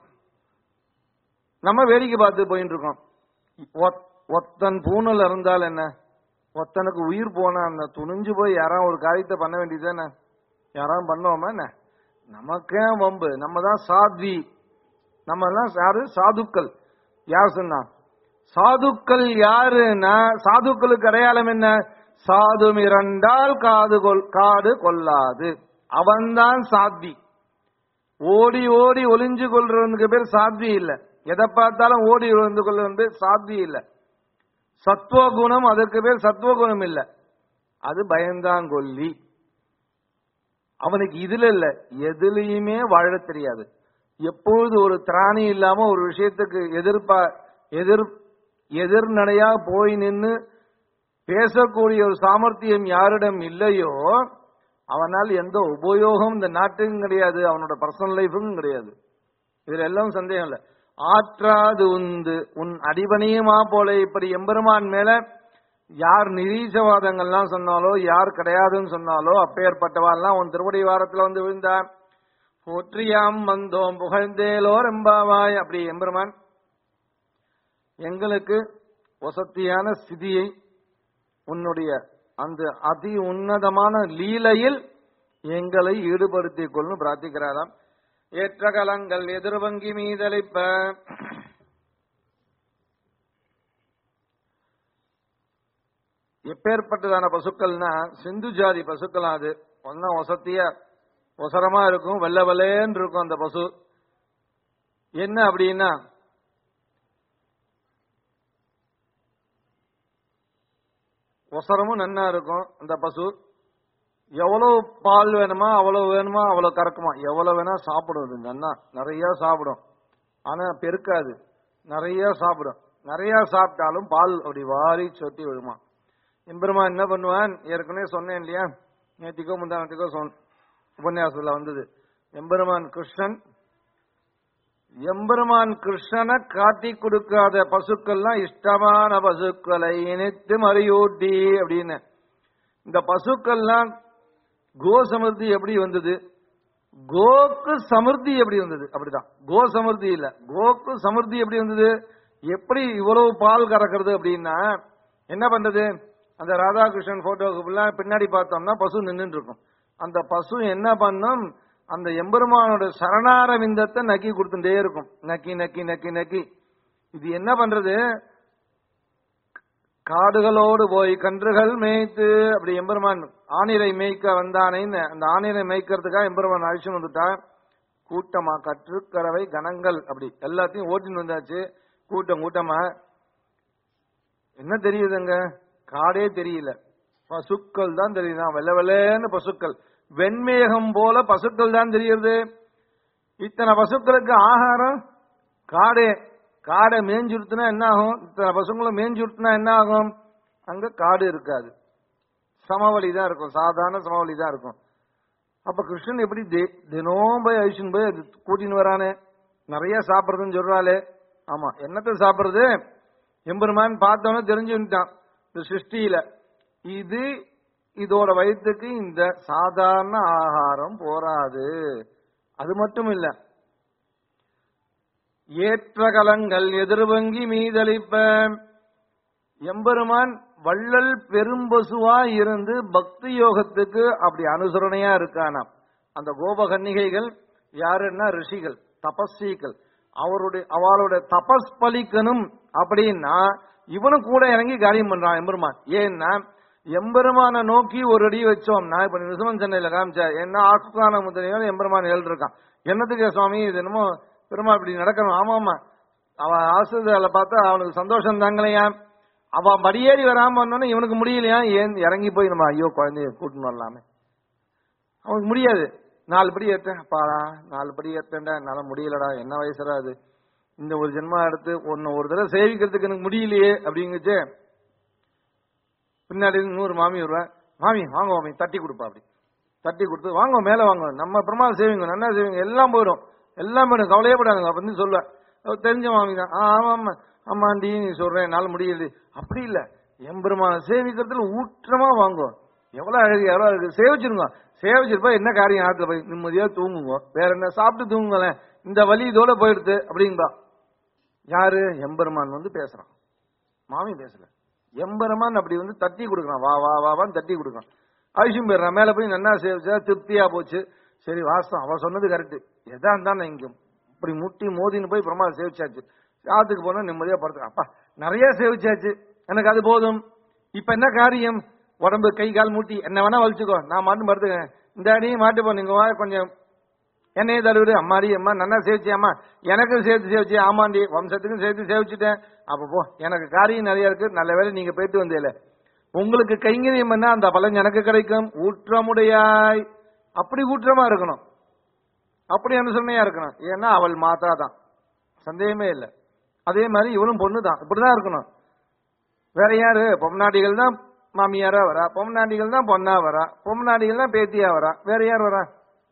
Speaker 1: நம்ம வேடிக்கை பார்த்து போயிட்டு இருக்கோம் ஒத்- ஒத்தன் பூனல் இருந்தால் என்ன ஒத்தனுக்கு உயிர் போனா அந்த துணிஞ்சு போய் யாராவது ஒரு காரியத்தை பண்ண வேண்டியது தானே யாராவது பண்ணுவோமா என்ன நமக்கே வம்பு நம்ம தான் சாத்வி நம்ம எல்லாம் யாரு சாதுக்கள் யார் சொன்னா சாதுக்கள் யாருன்னா சாதுக்களுக்கு அடையாளம் என்ன சாது மிரண்டால் காது கொல் காடு கொல்லாது அவன்தான் சாத்வி ஓடி ஓடி ஒளிஞ்சு கொள்றவனுக்கு பேர் சாத்வி இல்ல எதை பார்த்தாலும் ஓடி ஒளிந்து கொள்றவன் பேர் சாத்வி இல்ல சத்துவகுணம் அதற்கு பேர் சத்துவகுணம் இல்ல அது பயந்தாங்கொல்லி அவனுக்கு இதுல இல்ல எதுலயுமே வாழ தெரியாது எப்பொழுது ஒரு திராணி இல்லாம ஒரு விஷயத்துக்கு எதிர்ப்பா எதிர் எதிர்நடையா போய் நின்னு பேசக்கூடிய ஒரு சாமர்த்தியம் யாரிடம் இல்லையோ அவனால் எந்த உபயோகம் இந்த நாட்டுக்கும் கிடையாது அவனோட பர்சனல் லைஃபுக்கும் கிடையாது இதுல எல்லாம் சந்தேகம் இல்ல ஆற்றாது உந்து உன் அடிபணியுமா போல இப்படி எம்பெருமான் மேல யார் நிரீசவாதங்கள்லாம் சொன்னாலோ யார் கிடையாதுன்னு சொன்னாலோ அப்பேற்பட்டவாள்லாம் உன் திருவடி வாரத்துல வந்து விழுந்தா போற்றியாம் வந்தோம் புகழ்ந்தேலோ ரெம்பாவாய் அப்படி எம்பெருமான் எங்களுக்கு வசத்தியான ஸ்திதியை உன்னுடைய அந்த அதி உன்னதமான லீலையில் எங்களை ஈடுபடுத்திக் கொள்ளும் பிரார்த்திக்கிறாராம் ஏற்ற கலங்கள் எதிர்வங்கி மீதளிப்ப எப்பேற்பட்டதான பசுக்கள்னா சிந்து ஜாதி பசுக்கள் அது ஒன்னும் வசத்தியா ஒசரமா இருக்கும் வெள்ளை வெள்ளேன்னு இருக்கும் அந்த பசு என்ன அப்படின்னா ஒசரமும் நன்னா இருக்கும் அந்த பசு எவ்வளவு பால் வேணுமா அவ்வளவு வேணுமா அவ்வளவு கறக்குமா எவ்வளவு வேணா சாப்பிடும் இது அண்ணா நிறைய சாப்பிடும் ஆனா பெருக்காது நிறைய சாப்பிடும் நிறைய சாப்பிட்டாலும் பால் அப்படி வாரி சொட்டி விழுமா எம்பெருமான் என்ன பண்ணுவான் ஏற்கனவே சொன்னேன் இல்லையா நேத்திக்கோ முந்தானத்துக்கோ சொன்ன உபன்யாசத்துல வந்தது எம்பெருமான் கிருஷ்ணன் எம்பெருமான் கிருஷ்ணனை காட்டி கொடுக்காத பசுக்கள்லாம் இஷ்டமான பசுக்களை இணைத்து மறியூட்டி அப்படின்னு இந்த பசுக்கள்லாம் கோ சமிருத்தி எப்படி வந்தது கோக்கு சமிருத்தி எப்படி வந்தது அப்படிதான் கோ சமிருத்தி இல்ல கோக்கு சமிருத்தி எப்படி வந்தது எப்படி இவ்வளவு பால் கறக்கிறது அப்படின்னா என்ன பண்றது அந்த ராதாகிருஷ்ணன் போட்டோவுக்கு பின்னாடி பார்த்தோம்னா பசு நின்றுட்டு இருக்கும் அந்த பசு என்ன பண்ணும் அந்த எம்பெருமானோட சரணாரவிந்தத்தை நக்கி கொடுத்துட்டே இருக்கும் நக்கி நக்கி நக்கி நக்கி இது என்ன பண்றது காடுகளோடு போய் கன்றுகள் மேய்த்து அப்படி எம்பெருமான் ஆணிரை மேய்க்க வந்தானேன்னு அந்த ஆணிரை மேய்க்கிறதுக்காக எம்பெருமான் அழிச்சு வந்துட்டான் கூட்டமா கற்றுக்கறவை கணங்கள் அப்படி எல்லாத்தையும் ஓட்டின்னு வந்தாச்சு கூட்டம் கூட்டமா என்ன தெரியுதுங்க காடே தெரியல பசுக்கள் தான் தெரியுதான் வெள்ளை வெள்ளேன்னு பசுக்கள் வெண்மேகம் போல பசுக்கள் தான் தெரியுது இத்தனை பசுக்களுக்கு ஆகாரம் காடே காடை மேஞ்சுடுத்துனா என்ன ஆகும் இத்தனை பசுங்களும் மேஞ்சுடுத்துனா என்ன ஆகும் அங்க காடு இருக்காது சமவெளி தான் இருக்கும் சாதாரண சமவெளி தான் இருக்கும் அப்ப கிருஷ்ணன் எப்படி தி- தினம் போய் அழிச்சுன்னு போய் அது கூட்டின்னு வரானே நிறைய சாப்பிடுறதுன்னு சொல்றாளே ஆமா என்னத்தை சாப்பிடுறது எம்பெருமான் பார்த்தவன தெரிஞ்சுட்டான் இந்த சிருஷ்டியில இது இதோட வயிற்றுக்கு இந்த சாதாரண ஆகாரம் போராது அது மட்டும் இல்ல ஏற்ற கலங்கள் எதிர்வங்கி மீதளிப்ப எம்பெருமான் வள்ளல் பெரும்பசுவா இருந்து பக்தி யோகத்துக்கு அப்படி அனுசரணையா இருக்கானாம் அந்த கோபகன்னிகைகள் யாருன்னா ரிஷிகள் தபஸ்விகள் அவருடைய அவளோட தபஸ் பலிக்கணும் அப்படின்னா இவனும் கூட இறங்கி காரியம் பண்றான் எம்பெருமான் ஏன்னா எம்பெருமான நோக்கி ஒரு அடி வச்சோம்னா இப்ப நிசுமன் சென்னையில காமிச்சா என்ன ஆக்குக்கான முதலியோட எம்பெருமான் எழுதிருக்கான் என்னத்துக்கு சுவாமி இது என்னமோ பெருமாள் இப்படி நடக்கணும் ஆமாமா அவன் ஆசிரியர்ல பார்த்தா அவனுக்கு சந்தோஷம் தாங்கலையா அவன் படியேறி வராம வந்தோன்னே இவனுக்கு முடியலையா ஏன் இறங்கி போய் நம்ம ஐயோ குழந்தைய கூட்டின்னு வரலாமே அவனுக்கு முடியாது நாலு படி ஏற்றேன் அப்பாடா நாலு படி ஏற்றேன்டா என்னால முடியலடா என்ன வயசுடா அது இந்த ஒரு ஜென்மா எடுத்து ஒன்னு ஒரு தடவை சேவிக்கிறதுக்கு எனக்கு முடியலையே அப்படிங்குச்சு பின்னாடி இருந்து நூறு மாமி வருவேன் மாமி வாங்க மாமி தட்டி கொடுப்பா அப்படி தட்டி கொடுத்து வாங்க மேல வாங்க நம்ம பிரமாதம் சேவிங்க நல்லா சேவிங்க எல்லாம் போயிடும் எல்லாம் போயிடும் கவலையே படாதுங்க அப்படின்னு சொல்லுவேன் அவ தெரிஞ்ச மாமி தான் ஆ, ஆமா ஆமா ஆமாண்டி நீ சொல்றேன் என்னால முடியல அப்படி இல்ல எம்பெருமான சேவிக்கிறதுல ஊற்றமா வாங்குவோம் எவ்வளவு அழகு எவ்வளவு அழகு சேவிச்சிருங்க சேவிச்சிருப்பா என்ன காரியம் ஆத்துல போய் நிம்மதியா தூங்குங்க வேற என்ன சாப்பிட்டு தூங்குங்களேன் இந்த வலி இதோட போயிடுது அப்படின்பா யாரு எம்பெருமான் வந்து பேசுறான் மாமி பேசல எம்பெருமான் அப்படி வந்து தட்டி கொடுக்குறான் வா வா வா வான்னு தட்டி கொடுக்குறான் ஆயுஷம் போயிடுறான் மேல போய் நன்னா சேவிச்சா திருப்தியா போச்சு சரி வாஸ்தவம் அவ சொன்னது கரெக்ட் எதா இருந்தாலும் இங்க இப்படி முட்டி மோதின்னு போய் பிரமாதம் சேவிச்சாச்சு ஆத்துக்கு போனா நிம்மதியா படுத்து அப்பா நிறைய சேவிச்சாச்சு எனக்கு அது போதும் இப்ப என்ன காரியம் உடம்பு கை கால் மூட்டி என்ன வேணா வலிச்சுக்கோ நான் மாட்டு படுத்துக்கேன் இந்த அடியும் மாட்டு போ நீங்க வா கொஞ்சம் என்னைய தழுவிடு அம்மாடி அம்மா நன்னா சேவிச்சியாம்மா எனக்கும் சேர்த்து சேவிச்சு ஆமாண்டி வம்சத்துக்கும் சேர்த்து சேவிச்சுட்டேன் அப்ப போ எனக்கு காரியம் நிறைய இருக்கு நல்ல வேளை நீங்க போயிட்டு வந்தீல உங்களுக்கு கைங்கரியம் பண்ணா அந்த பலன் எனக்கு கிடைக்கும் ஊற்றமுடையாய் அப்படி ஊற்றமா இருக்கணும் அப்படி அனுசரணையா இருக்கணும் ஏன்னா அவள் மாதா தான் சந்தேகமே இல்லை அதே மாதிரி இவளும் பொண்ணு தான் இப்படிதான் இருக்கணும் வேற யாரு பொம்நாடிகள் தான் மாமியாரா வரா பொம்நாடிகள் தான் பொண்ணா வரா பொம்நாடிகள் தான் பேத்தியா வரா வேற யார் வரா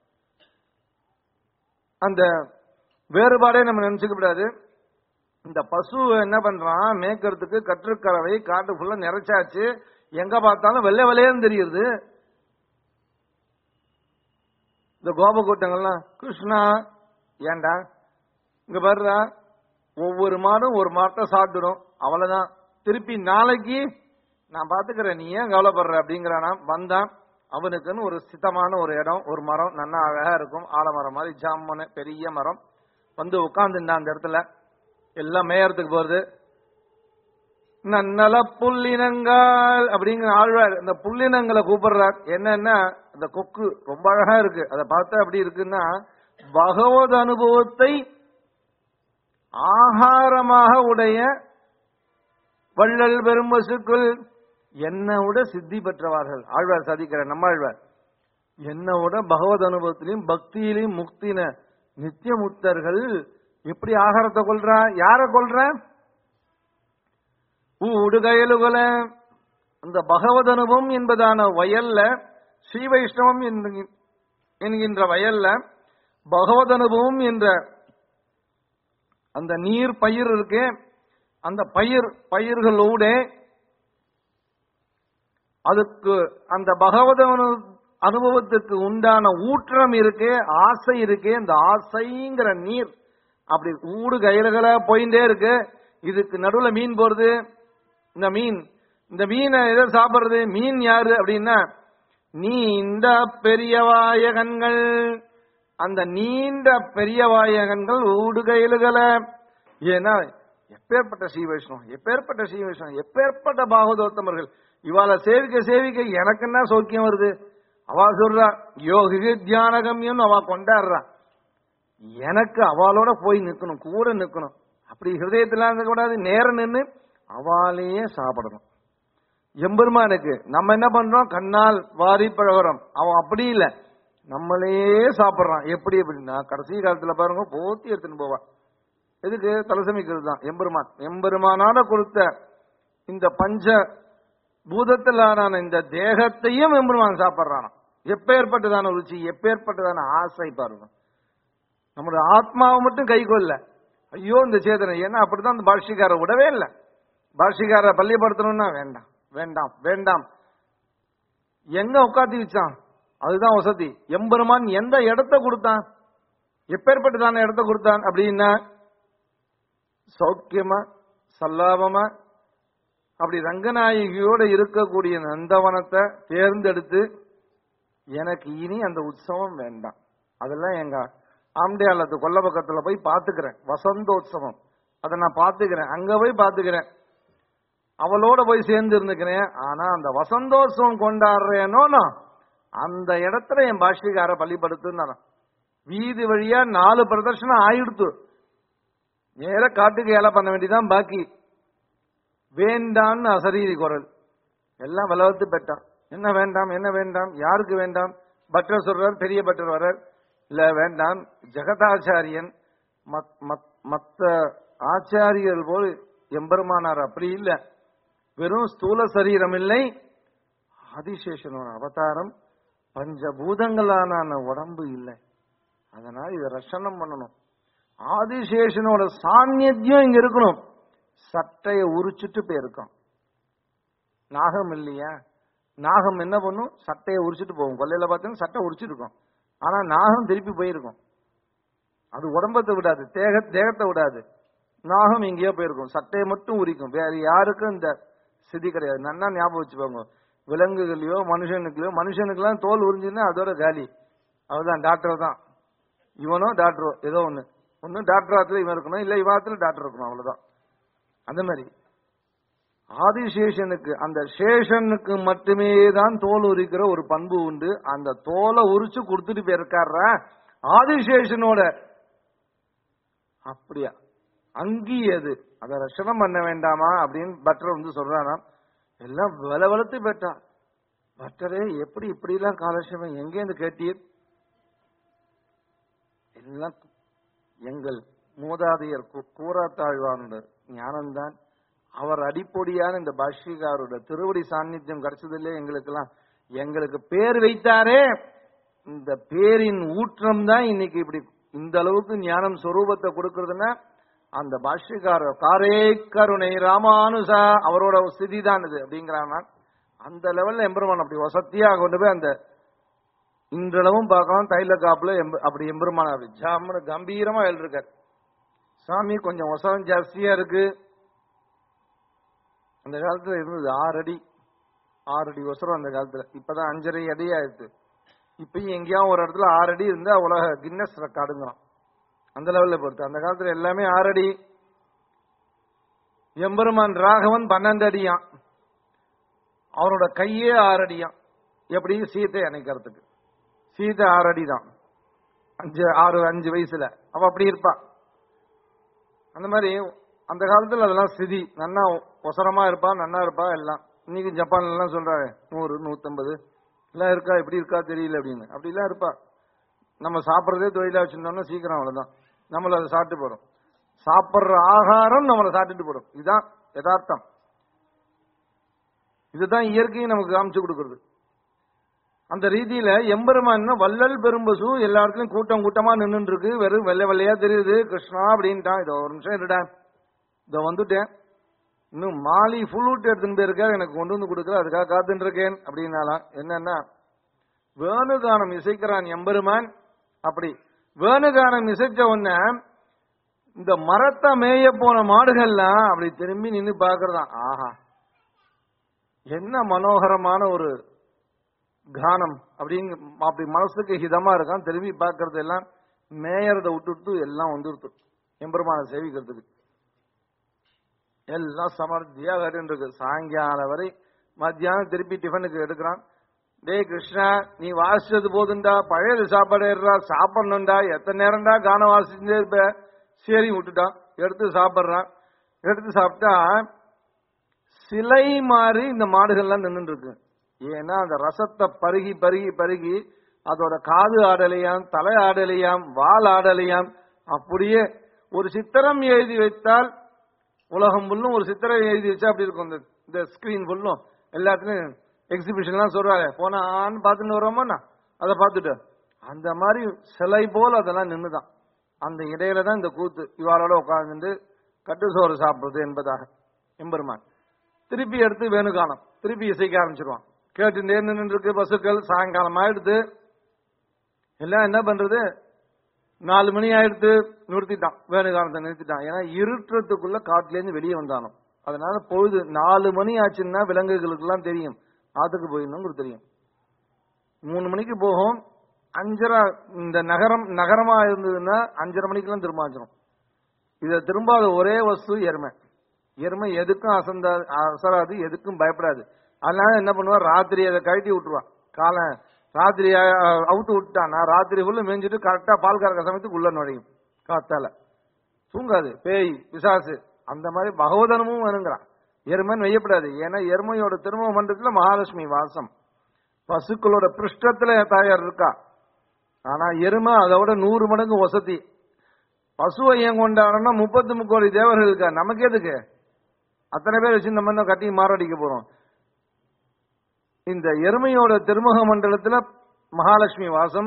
Speaker 1: அந்த வேறுபாடே நம்ம நினைச்சுக்க கூடாது இந்த பசு என்ன பண்றான் மேய்க்கிறதுக்கு கற்றுக்கறவை காட்டு ஃபுல்லா நிறைச்சாச்சு எங்க பார்த்தாலும் வெள்ளை வெள்ளையன்னு தெரியுது இந்த கோப கூட்டங்கள்லாம் கிருஷ்ணா ஏன்டா இங்க பாருடா ஒவ்வொரு மாடும் ஒரு மாட்டை சாப்பிட்டுடும் அவ்வளவுதான் திருப்பி நாளைக்கு நான் பாத்துக்கிறேன் நீ ஏன் கவலைப்படுற அப்படிங்கிறானா வந்தான் அவனுக்குன்னு ஒரு சித்தமான ஒரு இடம் ஒரு மரம் நல்லா அழகா இருக்கும் ஆலமரம் மாதிரி ஜாமனு பெரிய மரம் வந்து உட்காந்துட்டான் அந்த இடத்துல எல்லாம் மேயறதுக்கு போறது நன்னல புல்லினங்கள் அப்படிங்கிற ஆழ்வார் இந்த புல்லினங்களை கூப்பிடுறார் என்னன்னா அந்த கொக்கு ரொம்ப அழகா இருக்கு அதை பார்த்தா அப்படி இருக்குன்னா பகவத் அனுபவத்தை ஆகாரமாக உடைய வள்ளல் பெரும்பசுக்குள் என்ன விட சித்தி பெற்றவார்கள் ஆழ்வார் சாதிக்கிற நம்மாழ்வார் என்னோட பகவத் அனுபவத்திலையும் பக்தியிலையும் முக்தின நித்திய முக்தர்கள் எப்படி ஆகாரத்தை கொள்றா யார கொள்ற ஊடுகயலுகல அந்த பகவத் அனுபவம் என்பதான வயல்ல ஸ்ரீ வைஷ்ணவம் என்கிற- என்கின்ற வயல்ல பகவத் அனுபவம் என்ற அந்த நீர் பயிர் இருக்கு அந்த பயிர் பயிர்களோட அதுக்கு அந்த பகவத அனு- அனுபவத்துக்கு உண்டான ஊற்றம் இருக்கு ஆசை இருக்கு இந்த ஆசைங்கிற நீர் அப்படி ஊடு கயிறுகளா போயிட்டே இருக்கு இதுக்கு நடுவுல மீன் போறது இந்த மீன் இந்த மீனை எதை சாப்பிடுறது மீன் யாரு அப்படின்னா நீண்ட பெரிய வாயகன்கள் அந்த நீண்ட பெரிய வாயகன்கள் ஊடுகயிலுகளை ஏன்னா எப்பேற்பட்ட ஸ்ரீ வைஷ்ணவம் எப்பேற்பட்ட ஸ்ரீ வைஷ்ணவம் எப்பேற்பட்ட பாகவதோத்தமர்கள் இவாள சேவிக்க சேவிக்க எனக்கு என்ன சௌக்கியம் வருது அவ சொல்றா யோகி தியான கம்யம் அவ கொண்டாடுறா எனக்கு அவளோட போய் நிக்கணும் கூட நிக்கணும் அப்படி ஹிருதயத்துல இருக்கக்கூடாது நேரம் நின்று அவளையே சாப்பிடணும் எம்பெருமானுக்கு நம்ம என்ன பண்றோம் கண்ணால் வாரி பழகிறோம் அவன் அப்படி இல்ல நம்மளே சாப்பிடுறான் எப்படி அப்படின்னா கடைசி காலத்துல பாருங்க போத்தி எடுத்துன்னு போவான் எதுக்கு தலசமிக்கிறது தான் எம்பெருமான் எம்பெருமானால கொடுத்த இந்த பஞ்ச பூதத்திலான இந்த தேகத்தையும் எம்பெருமான் சாப்பிடுறான் எப்பேற்பட்டதான ருச்சி எப்பேற்பட்டதான ஆசை பாருங்க நம்முடைய ஆத்மாவை மட்டும் கை கொள்ள ஐயோ இந்த சேதனை ஏன்னா அப்படிதான் அந்த பாஷ்யக்கார விடவே இல்லை பாஷ்யக்கார பள்ளிப்படுத்தணும்னா வேண்டாம் வேண்டாம் வேண்டாம் எங்க உட்காத்தி வச்சான் அதுதான் வசதி எம்பெருமான் எந்த இடத்த கொடுத்தான் எப்பேற்பட்டதான இடத்த கொடுத்தான் அப்படின்னா சௌக்கியமா சல்லாபமா அப்படி ரங்கநாயகியோட இருக்கக்கூடிய நந்தவனத்தை தேர்ந்தெடுத்து எனக்கு இனி அந்த உற்சவம் வேண்டாம் அதெல்லாம் எங்க ஆம்டியாலத்து கொல்ல பக்கத்துல போய் பாத்துக்கிறேன் வசந்தோத்சவம் அதை நான் பாத்துக்கிறேன் அங்க போய் பாத்துக்கிறேன் அவளோட போய் சேர்ந்து இருந்துக்கிறேன் ஆனா அந்த வசந்தோத்சவம் கொண்டாடுறேனோ நான் அந்த இடத்துல என் பாஷ்யக்கார பள்ளிப்படுத்துன்னு வீதி வழியா நாலு பிரதர்ஷனம் ஆயிடுத்து நேர காட்டுக்கு ஏலை பண்ண வேண்டியதான் பாக்கி வேண்டான்னு அசரீரி குரல் எல்லாம் வளவத்து பெட்டான் என்ன வேண்டாம் என்ன வேண்டாம் யாருக்கு வேண்டாம் பட்டர் சொல்றார் பெரிய பட்டர் வர்றார் இல்ல வேண்டாம் ஜெகதாச்சாரியன் மத்- மத்- மத்த ஆச்சாரியர்கள் போல் எம்பெருமானார் அப்படி இல்ல வெறும் ஸ்தூல சரீரம் இல்லை ஆதிசேஷனோட அவதாரம் பஞ்சபூதங்களான உடம்பு இல்லை அதனால இதை ரஷணம் பண்ணணும் ஆதிசேஷனோட சாநித்தியம் இங்க இருக்கணும் சட்டையை உரிச்சிட்டு போயிருக்கோம் நாகம் இல்லையா நாகம் என்ன பண்ணும் சட்டையை உரிச்சிட்டு போகும் கொல்லையில பார்த்தீங்கன்னா சட்டை உரிச்சிட்டு இருக்கும் ஆனா நாகம் திருப்பி போயிருக்கும் அது உடம்பத்தை விடாது தேக தேகத்தை விடாது நாகம் எங்கேயோ போயிருக்கும் சட்டையை மட்டும் உரிக்கும் வேற யாருக்கும் இந்த சிதி கிடையாது நன்னா ஞாபகம் வச்சுக்கோங்க விலங்குகளையோ மனுஷனுக்குலையோ மனுஷனுக்கெல்லாம் தோல் உறிஞ்சுன்னா அதோட காலி அவர்தான் டாக்டர் தான் இவனோ டாக்டரோ ஏதோ ஒண்ணு ஒண்ணு டாக்டர் ஆத்துல இவன் இருக்கணும் இல்ல இவாத்துல டாக்டர் இருக்கணும் அவ்வளவுதான் அந்த மாதிரி ஆதிசேஷனுக்கு அந்த சேஷனுக்கு மட்டுமே தான் தோல் உரிக்கிற ஒரு பண்பு உண்டு அந்த தோலை உரிச்சு கொடுத்துட்டு போயிருக்கார ஆதிசேஷனோட அப்படியா அங்கி அது அதை ரஷணம் பண்ண வேண்டாமா அப்படின்னு பட்டர் வந்து சொல்றாராம் எல்லாம் வல வளர்த்து போயிட்டான் பட்டரே எப்படி இப்படி எல்லாம் காலட்சேபம் எங்கேருந்து கேட்டீர் எல்லாம் எங்கள் மூதாதையர் கு- கூறாத்தாழ்வானோட ஞானம்தான் அவர் அடிப்பொடியான இந்த பாஷ்யக்காரோட திருவடி சாநித்தியம் கிடைச்சதில்லே எங்களுக்கெல்லாம் எங்களுக்கு பேர் வைத்தாரே இந்த பேரின் ஊற்றம் தான் இன்னைக்கு இப்படி இந்த அளவுக்கு ஞானம் சொரூபத்தை கொடுக்கறதுன்னா அந்த பாஷ்யக்காரர் காரே கருணை ராமானுசா அவரோட ஸ்திதி தான் இது அப்படிங்கிறான் அந்த லெவல்ல எம்பெருமான் அப்படி வசத்தியா கொண்டு போய் அந்த இன்றளவும் பார்க்கலாம் தைல காப்புல எம்ப- அப்படி எம்பெருமான் அப்படி ஜாமனு கம்பீரமா எழுதிருக்கார் சாமி கொஞ்சம் வசனம் ஜாஸ்தியா இருக்கு அந்த காலத்துல இருந்தது ஆறு அடி ஆறு அடி ஒசரம் அந்த காலத்துல இப்பதான் அஞ்சரை அடி ஆயிடுது இப்பயும் எங்கேயாவது ஒரு இடத்துல ஆறு அடி இருந்தா உலக கின்னஸ் ரெக்கார்டுங்கிறான் அந்த லெவல்ல பொறுத்து அந்த காலத்துல எல்லாமே ஆறு அடி எம்பெருமான் ராகவன் பன்னெண்டு அடியான் அவனோட கையே ஆறு அடியான் எப்படி சீத்தை அணைக்கிறதுக்கு சீதை ஆறு அடி தான் அஞ்சு ஆறு அஞ்சு வயசுல அவ அப்படி இருப்பா அந்த மாதிரி அந்த காலத்துல அதெல்லாம் ஸ்திதி நன்னா ஒசரமா இருப்பா நன்னா இருப்பா எல்லாம் இன்னைக்கு ஜப்பான்ல எல்லாம் சொல்றாங்க நூறு நூத்தம்பது எல்லாம் இருக்கா எப்படி இருக்கா தெரியல அப்படின்னு அப்படிலாம் இருப்பா நம்ம சாப்பிட்றதே தொழிலா வச்சிருந்தோம்னா சீக்கிரம் அவ்வளவுதான் நம்மள அதை சாப்பிட்டு போறோம் சாப்பிடுற ஆகாரம் நம்மளை சாப்பிட்டுட்டு போறோம் இதுதான் யதார்த்தம் இதுதான் இயற்கையும் நமக்கு காமிச்சு கொடுக்கிறது அந்த ரீதியில எம்பெருமான் வள்ளல் பெரும்பசு எல்லா இடத்துலயும் கூட்டம் கூட்டமா நின்னுட்டு இருக்கு வெறும் வெள்ளை வெள்ளையா தெரியுது கிருஷ்ணா அப்படின்ட்டான் இதோ ஒரு நிமிஷம் இருடா இதோ வந்துட்டேன் இன்னும் மாலி ஃபுல்லூட் எடுத்துன்னு போயிருக்காரு எனக்கு கொண்டு வந்து கொடுக்கல அதுக்காக காத்துட்டு இருக்கேன் அப்படின்னாலாம் என்னன்னா வேணுகானம் இசைக்கிறான் எம்பெருமான் அப்படி வேணுகானம் இசைச்ச உடனே இந்த மரத்தை மேய போன மாடுகள்லாம் அப்படி திரும்பி நின்னு பாக்குறதான் ஆஹா என்ன மனோகரமான ஒரு கானம் அப்படிங்க அப்படி மனசுக்கு ஹிதமா இருக்கான் திரும்பி பார்க்கறது எல்லாம் மேயறத விட்டுட்டு எல்லாம் வந்துருத்து எம்பெருமான சேவிக்கிறதுக்கு எல்லாம் சமர்த்தியா கேட்டு இருக்கு சாயங்காலம் வரை மத்தியானம் திருப்பி டிஃபனுக்கு எடுக்கிறான் டேய் கிருஷ்ணா நீ வாசிச்சது போதுண்டா பழைய சாப்பாடு ஏறுறா சாப்பிடணும்டா எத்தனை நேரம்டா கானம் வாசிச்சுட்டே இருப்ப சரி விட்டுட்டான் எடுத்து சாப்பிடுறான் எடுத்து சாப்பிட்டா சிலை மாதிரி இந்த மாடுகள்லாம் நின்னுட்டு இருக்கு ஏன்னா அந்த ரசத்தை பருகி பருகி பருகி அதோட காது ஆடலையாம் தலை ஆடலையாம் வால் ஆடலையாம் அப்படியே ஒரு சித்திரம் எழுதி வைத்தால் உலகம் ஃபுல்லும் ஒரு சித்திரம் எழுதி வச்சா அப்படி இருக்கும் இந்த இந்த ஸ்கிரீன் ஃபுல்லும் எல்லாத்துலயும் எக்ஸிபிஷன்லாம் சொல்றாங்க போனான்னு பார்த்துட்டு வரோமா அதை பார்த்துட்டு அந்த மாதிரி சிலை போல அதெல்லாம் நின்னுதான் அந்த இடையில தான் இந்த கூத்து இவாளோட உட்கார்ந்து கட்டு சோறு சாப்பிடுறது என்பதாக எம்பெருமான் திருப்பி எடுத்து வேணுகானம் திருப்பி இசைக்க ஆரம்பிச்சிருவான் கேட்டுட்டே நின்று இருக்கு பசுக்கள் சாயங்காலம் ஆயிடுது எல்லாம் என்ன பண்றது நாலு மணி ஆயிடுத்து நிறுத்திட்டான் வேணுகானத்தை நிறுத்திட்டான் ஏன்னா இருட்டுறதுக்குள்ள காட்டுல இருந்து வெளியே வந்தானோ அதனால பொழுது நாலு மணி ஆச்சுன்னா விலங்குகளுக்கு எல்லாம் தெரியும் ஆத்துக்கு போயிடணுங்கிறது தெரியும் மூணு மணிக்கு போகும் அஞ்சரை இந்த நகரம் நகரமா இருந்ததுன்னா அஞ்சரை மணிக்கெல்லாம் திரும்ப ஆச்சிரும் இதை திரும்பாத ஒரே வஸ்து எருமை எருமை எதுக்கும் அசந்தா அசராது எதுக்கும் பயப்படாது அதனால என்ன பண்ணுவான் ராத்திரி அதை கழட்டி விட்டுருவான் காலை ராத்திரி அஹ், அவுத்து விட்டான்னா ராத்திரி ஃபுல்லு மேய்ஞ்சிட்டு கரெக்டா பால் கறக்க சமயத்துக்கு உள்ள நுழையும் காத்தால தூங்காது பேய் பிசாசு அந்த மாதிரி பகவதனமும் வேணுங்கிறான் எருமைன்னு வெய்யப்படாது ஏன்னா எருமையோட திருமண மண்டலத்துல மகாலட்சுமி வாசம் பசுக்களோட பிருஷ்டத்துல தாயார் இருக்கா ஆனா எருமை அதோட நூறு மடங்கு வசதி பசுவை ஏன் கொண்டாடணும்னா முப்பத்தி முக்கோடி தேவர்கள் இருக்கா நமக்கு எதுக்கு அத்தனை பேர் வச்சு நம்ம என்ன கட்டி மாரடிக்க போறோம் இந்த எருமையோட திருமுக மண்டலத்துல மகாலட்சுமி வாசம்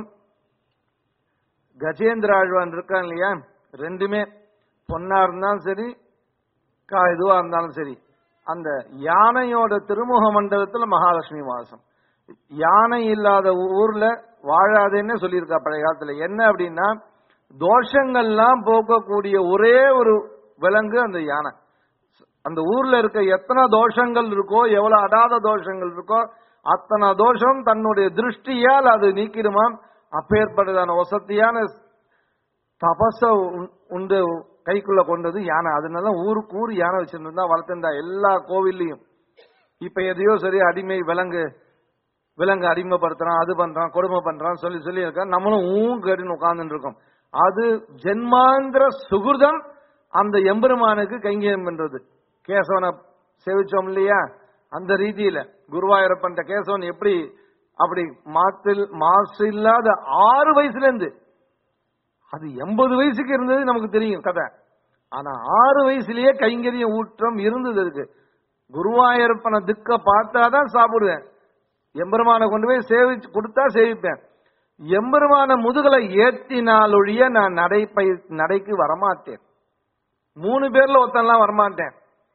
Speaker 1: கஜேந்திர ஆழ்வான் இருக்கான் இல்லையா ரெண்டுமே பொன்னா இருந்தாலும் சரி கா இதுவா இருந்தாலும் சரி அந்த யானையோட திருமுக மண்டலத்துல மகாலட்சுமி வாசம் யானை இல்லாத ஊர்ல வாழாதேன்னு சொல்லியிருக்கா பழைய காலத்துல என்ன அப்படின்னா தோஷங்கள்லாம் போக்கக்கூடிய ஒரே ஒரு விலங்கு அந்த யானை அந்த ஊர்ல இருக்க எத்தனை தோஷங்கள் இருக்கோ எவ்வளவு அடாத தோஷங்கள் இருக்கோ அத்தனை தோஷம் தன்னுடைய திருஷ்டியால் அது நீக்கிடுமாம் அப்பேற்பட்டதான வசதியான தபச உண்- உண்டு கைக்குள்ள கொண்டது யானை அதனால ஊருக்கு ஊர் யானை வச்சிருந்தா வளர்த்துண்டா எல்லா கோவில்லையும் இப்ப எதையோ சரி அடிமை விலங்கு விலங்கு அடிமைப்படுத்துறான் அது பண்றான் கொடுமை பண்றான் சொல்லி சொல்லி இருக்கான் நம்மளும் ஊ கேட்டுன்னு உட்கார்ந்துட்டு இருக்கோம் அது ஜென்மாந்திர சுகிருதம் அந்த எம்பெருமானுக்கு கைங்கரியம் பண்றது கேசவனை சேவிச்சோம் இல்லையா அந்த ரீதியில குருவாயூரப்பன் கேசவன் எப்படி அப்படி மாத்தில் மாசு இல்லாத ஆறு வயசுல இருந்து அது எண்பது வயசுக்கு இருந்தது நமக்கு தெரியும் கதை ஆனா ஆறு வயசுலயே கைங்கரியம் ஊற்றம் இருந்தது இருக்கு குருவாயூரப்பனை திக்க பார்த்தாதான் சாப்பிடுவேன் எம்பெருமானை கொண்டு போய் சேவிச்சு கொடுத்தா சேவிப்பேன் எம்பெருமான முதுகலை ஏற்றினாலொழிய நான் நடை பய நடைக்கு வரமாட்டேன் மூணு பேர்ல ஒருத்தன்லாம் வரமாட்டேன்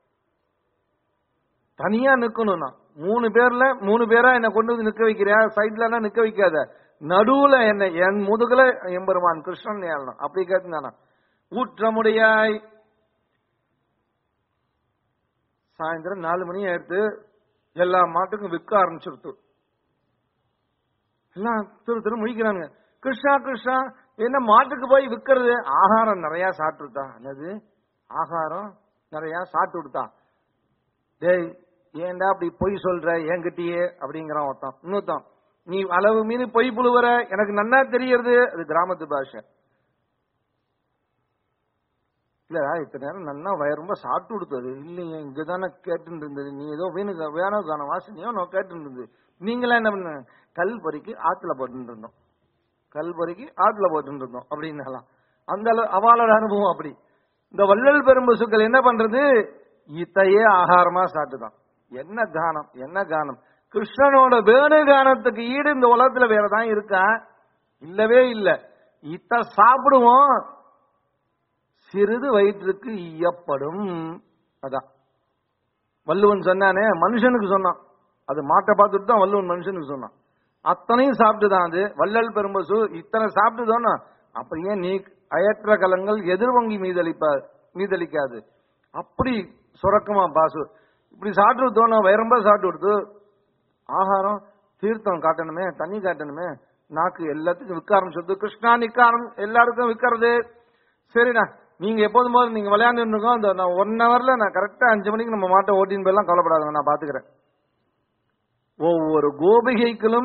Speaker 1: தனியா நிக்கணும் நான் மூணு பேர்ல மூணு பேரா என்ன கொண்டு வந்து நிக்க வைக்கிறியா சைட்ல நிக்க வைக்காத நடுவுல என்ன என் முதுகுல எம்பெருமான் கிருஷ்ணன் ஏறணும் அப்படி கேட்டுனானா ஊற்றமுடையாய் சாயந்தரம் நாலு மணி ஆயிடுத்து எல்லா மாட்டுக்கும் விற்க ஆரம்பிச்சிருத்து எல்லாம் திரு திரு முழிக்கிறாங்க கிருஷ்ணா கிருஷ்ணா என்ன மாட்டுக்கு போய் விற்கிறது ஆகாரம் நிறைய சாப்பிட்டுட்டா என்னது ஆகாரம் நிறைய சாப்பிட்டு விடுத்தா டேய் ஏன்டா அப்படி பொய் சொல்ற என்கிட்டயே அப்படிங்கிறான் ஒருத்தன் இன்னொருத்தன் நீ அளவு மீறி பொய் புழுவுற எனக்கு நன்னா தெரியறது அது கிராமத்து பாஷை இல்லடா இத்தனை நேரம் நன்னா வயிறு ரொம்ப சாப்பிட்டு கொடுத்தது இல்லைங்க இங்கதானே கேட்டுட்டு இருந்தது நீ ஏதோ வேணுங்க வேணும் காணும் வாசனையோ நான் கேட்டு இருந்தது நீங்களா என்ன பண்ண கல் பொறுக்கி ஆத்துல போட்டு இருந்தோம் கல் பொறுக்கி ஆத்துல போட்டு இருந்தோம் அப்படின்னாலாம் அந்த அளவு அவளோட அனுபவம் அப்படி இந்த வள்ளல் பெரும்பசுக்கள் என்ன பண்றது இத்தையே ஆகாரமா சாப்பிட்டுதான் என்ன கானம் என்ன கானம் கிருஷ்ணனோட வேணு கானத்துக்கு ஈடு இந்த உலகத்துல வேறதான் இருக்கா இல்லவே இல்ல இத்த சாப்பிடுவோம் சிறிது வயிற்றுக்கு ஈயப்படும் அதான் வள்ளுவன் சொன்னானே மனுஷனுக்கு சொன்னான் அது மாட்டை பார்த்துட்டு தான் வள்ளுவன் மனுஷனுக்கு சொன்னான் அத்தனையும் சாப்பிட்டுதான் அது வள்ளல் பெரும்பசு இத்தனை சாப்பிட்டுதோன்னா அப்படியே நீ அயற்ற கலங்கள் எதிர்வங்கி மீதளிப்பா மீதளிக்காது அப்படி சுரக்கமா பாசு இப்படி சாப்பிட்டு தோணும் வயரம்ப சாப்பிட்டு கொடுத்து ஆகாரம் தீர்த்தம் காட்டணுமே தண்ணி காட்டணுமே நாக்கு எல்லாத்துக்கும் விற்க ஆரம்பிச்சது கிருஷ்ணா நிக்காரம் எல்லாருக்கும் விற்கிறது சரிண்ணா நீங்க எப்போதும் போது நீங்க விளையாண்டு இருக்கோம் அந்த நான் ஒன் ஹவர்ல நான் கரெக்டா அஞ்சு மணிக்கு நம்ம மாட்டை ஓட்டின்னு போயெல்லாம் கவலைப்படாதுங்க நான் பாத்துக்கிறேன் ஒவ்வொரு கோபிகைகளும்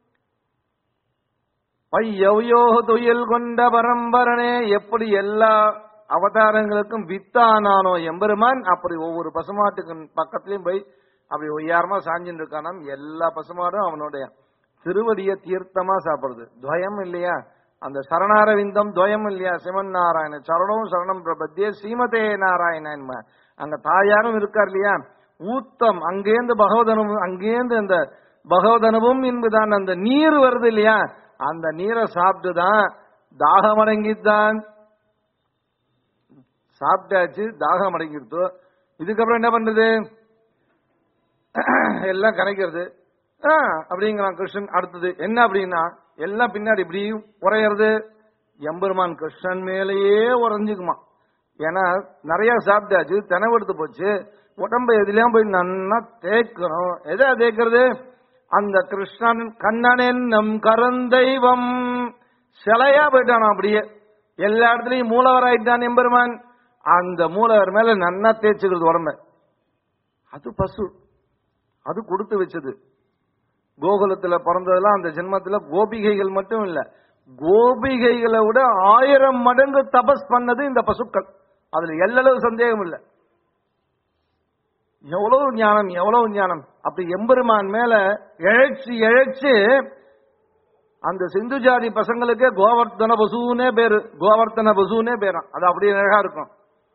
Speaker 1: பையவையோ துயில் கொண்ட பரம்பரனே எப்படி எல்லா அவதாரங்களுக்கும் வித்தானானோ எம்பெருமான் அப்படி ஒவ்வொரு பசுமாட்டுக்கு பக்கத்துலயும் போய் அப்படி ஒய்யாரமா சாஞ்சின்னு இருக்கானாம் எல்லா பசுமாடும் அவனுடைய திருவடிய தீர்த்தமா சாப்பிடுறது துவயம் இல்லையா அந்த சரணாரவிந்தம் துவயம் இல்லையா சிவன் நாராயண சரணம் சரணம் பிரபத்தியே சீமதே நாராயணன் அங்க தாயாரும் இருக்கார் இல்லையா ஊத்தம் அங்கேந்து பகவதனும் அங்கேந்து அந்த பகவதனுவும் என்பதான் அந்த நீர் வருது இல்லையா அந்த நீரை சாப்பிட்டுதான் தாகம் அடங்கித்தான் சாப்பிட்டாச்சு தாகம் அடங்கிருத்தோ இதுக்கப்புறம் என்ன பண்றது எல்லாம் கரைக்கிறது ஆ, அப்படிங்கிறான் கிருஷ்ணன் அடுத்தது என்ன அப்படின்னா எல்லாம் பின்னாடி இப்படி உரையிறது எம்பெருமான் கிருஷ்ணன் மேலேயே உறைஞ்சுக்குமா ஏன்னா நிறைய சாப்பிட்டாச்சு தெனவெடுத்து போச்சு உடம்ப எதுலயும் போய் நன்னா தேய்க்கணும் எதை தேய்க்கிறது அந்த கிருஷ்ணன் கண்ணனின் நம் கருந்தெய்வம் சிலையா போயிட்டான் அப்படியே எல்லா இடத்துலயும் மூலவர் ஆயிட்டான் எம்பெருமான் அந்த மூலவர் மேல நன்னா தேய்ச்சுக்கிறது உடம்ப அது பசு அது கொடுத்து வச்சது கோகுலத்துல பிறந்ததெல்லாம் அந்த ஜென்மத்துல கோபிகைகள் மட்டும் இல்ல கோபிகைகளை விட ஆயிரம் மடங்கு தபஸ் பண்ணது இந்த பசுக்கள் அதுல எல்லளவு சந்தேகம் இல்ல எவ்வளவு ஞானம் எவ்வளவு ஞானம் அப்படி எம்பெருமான் மேல இழைச்சு இழைச்சு அந்த சிந்து ஜாதி பசங்களுக்கே கோவர்த்தன பசுனே பேரு கோவர்த்தன பசுனே பேராம் அது அப்படியே அழகா இருக்கும்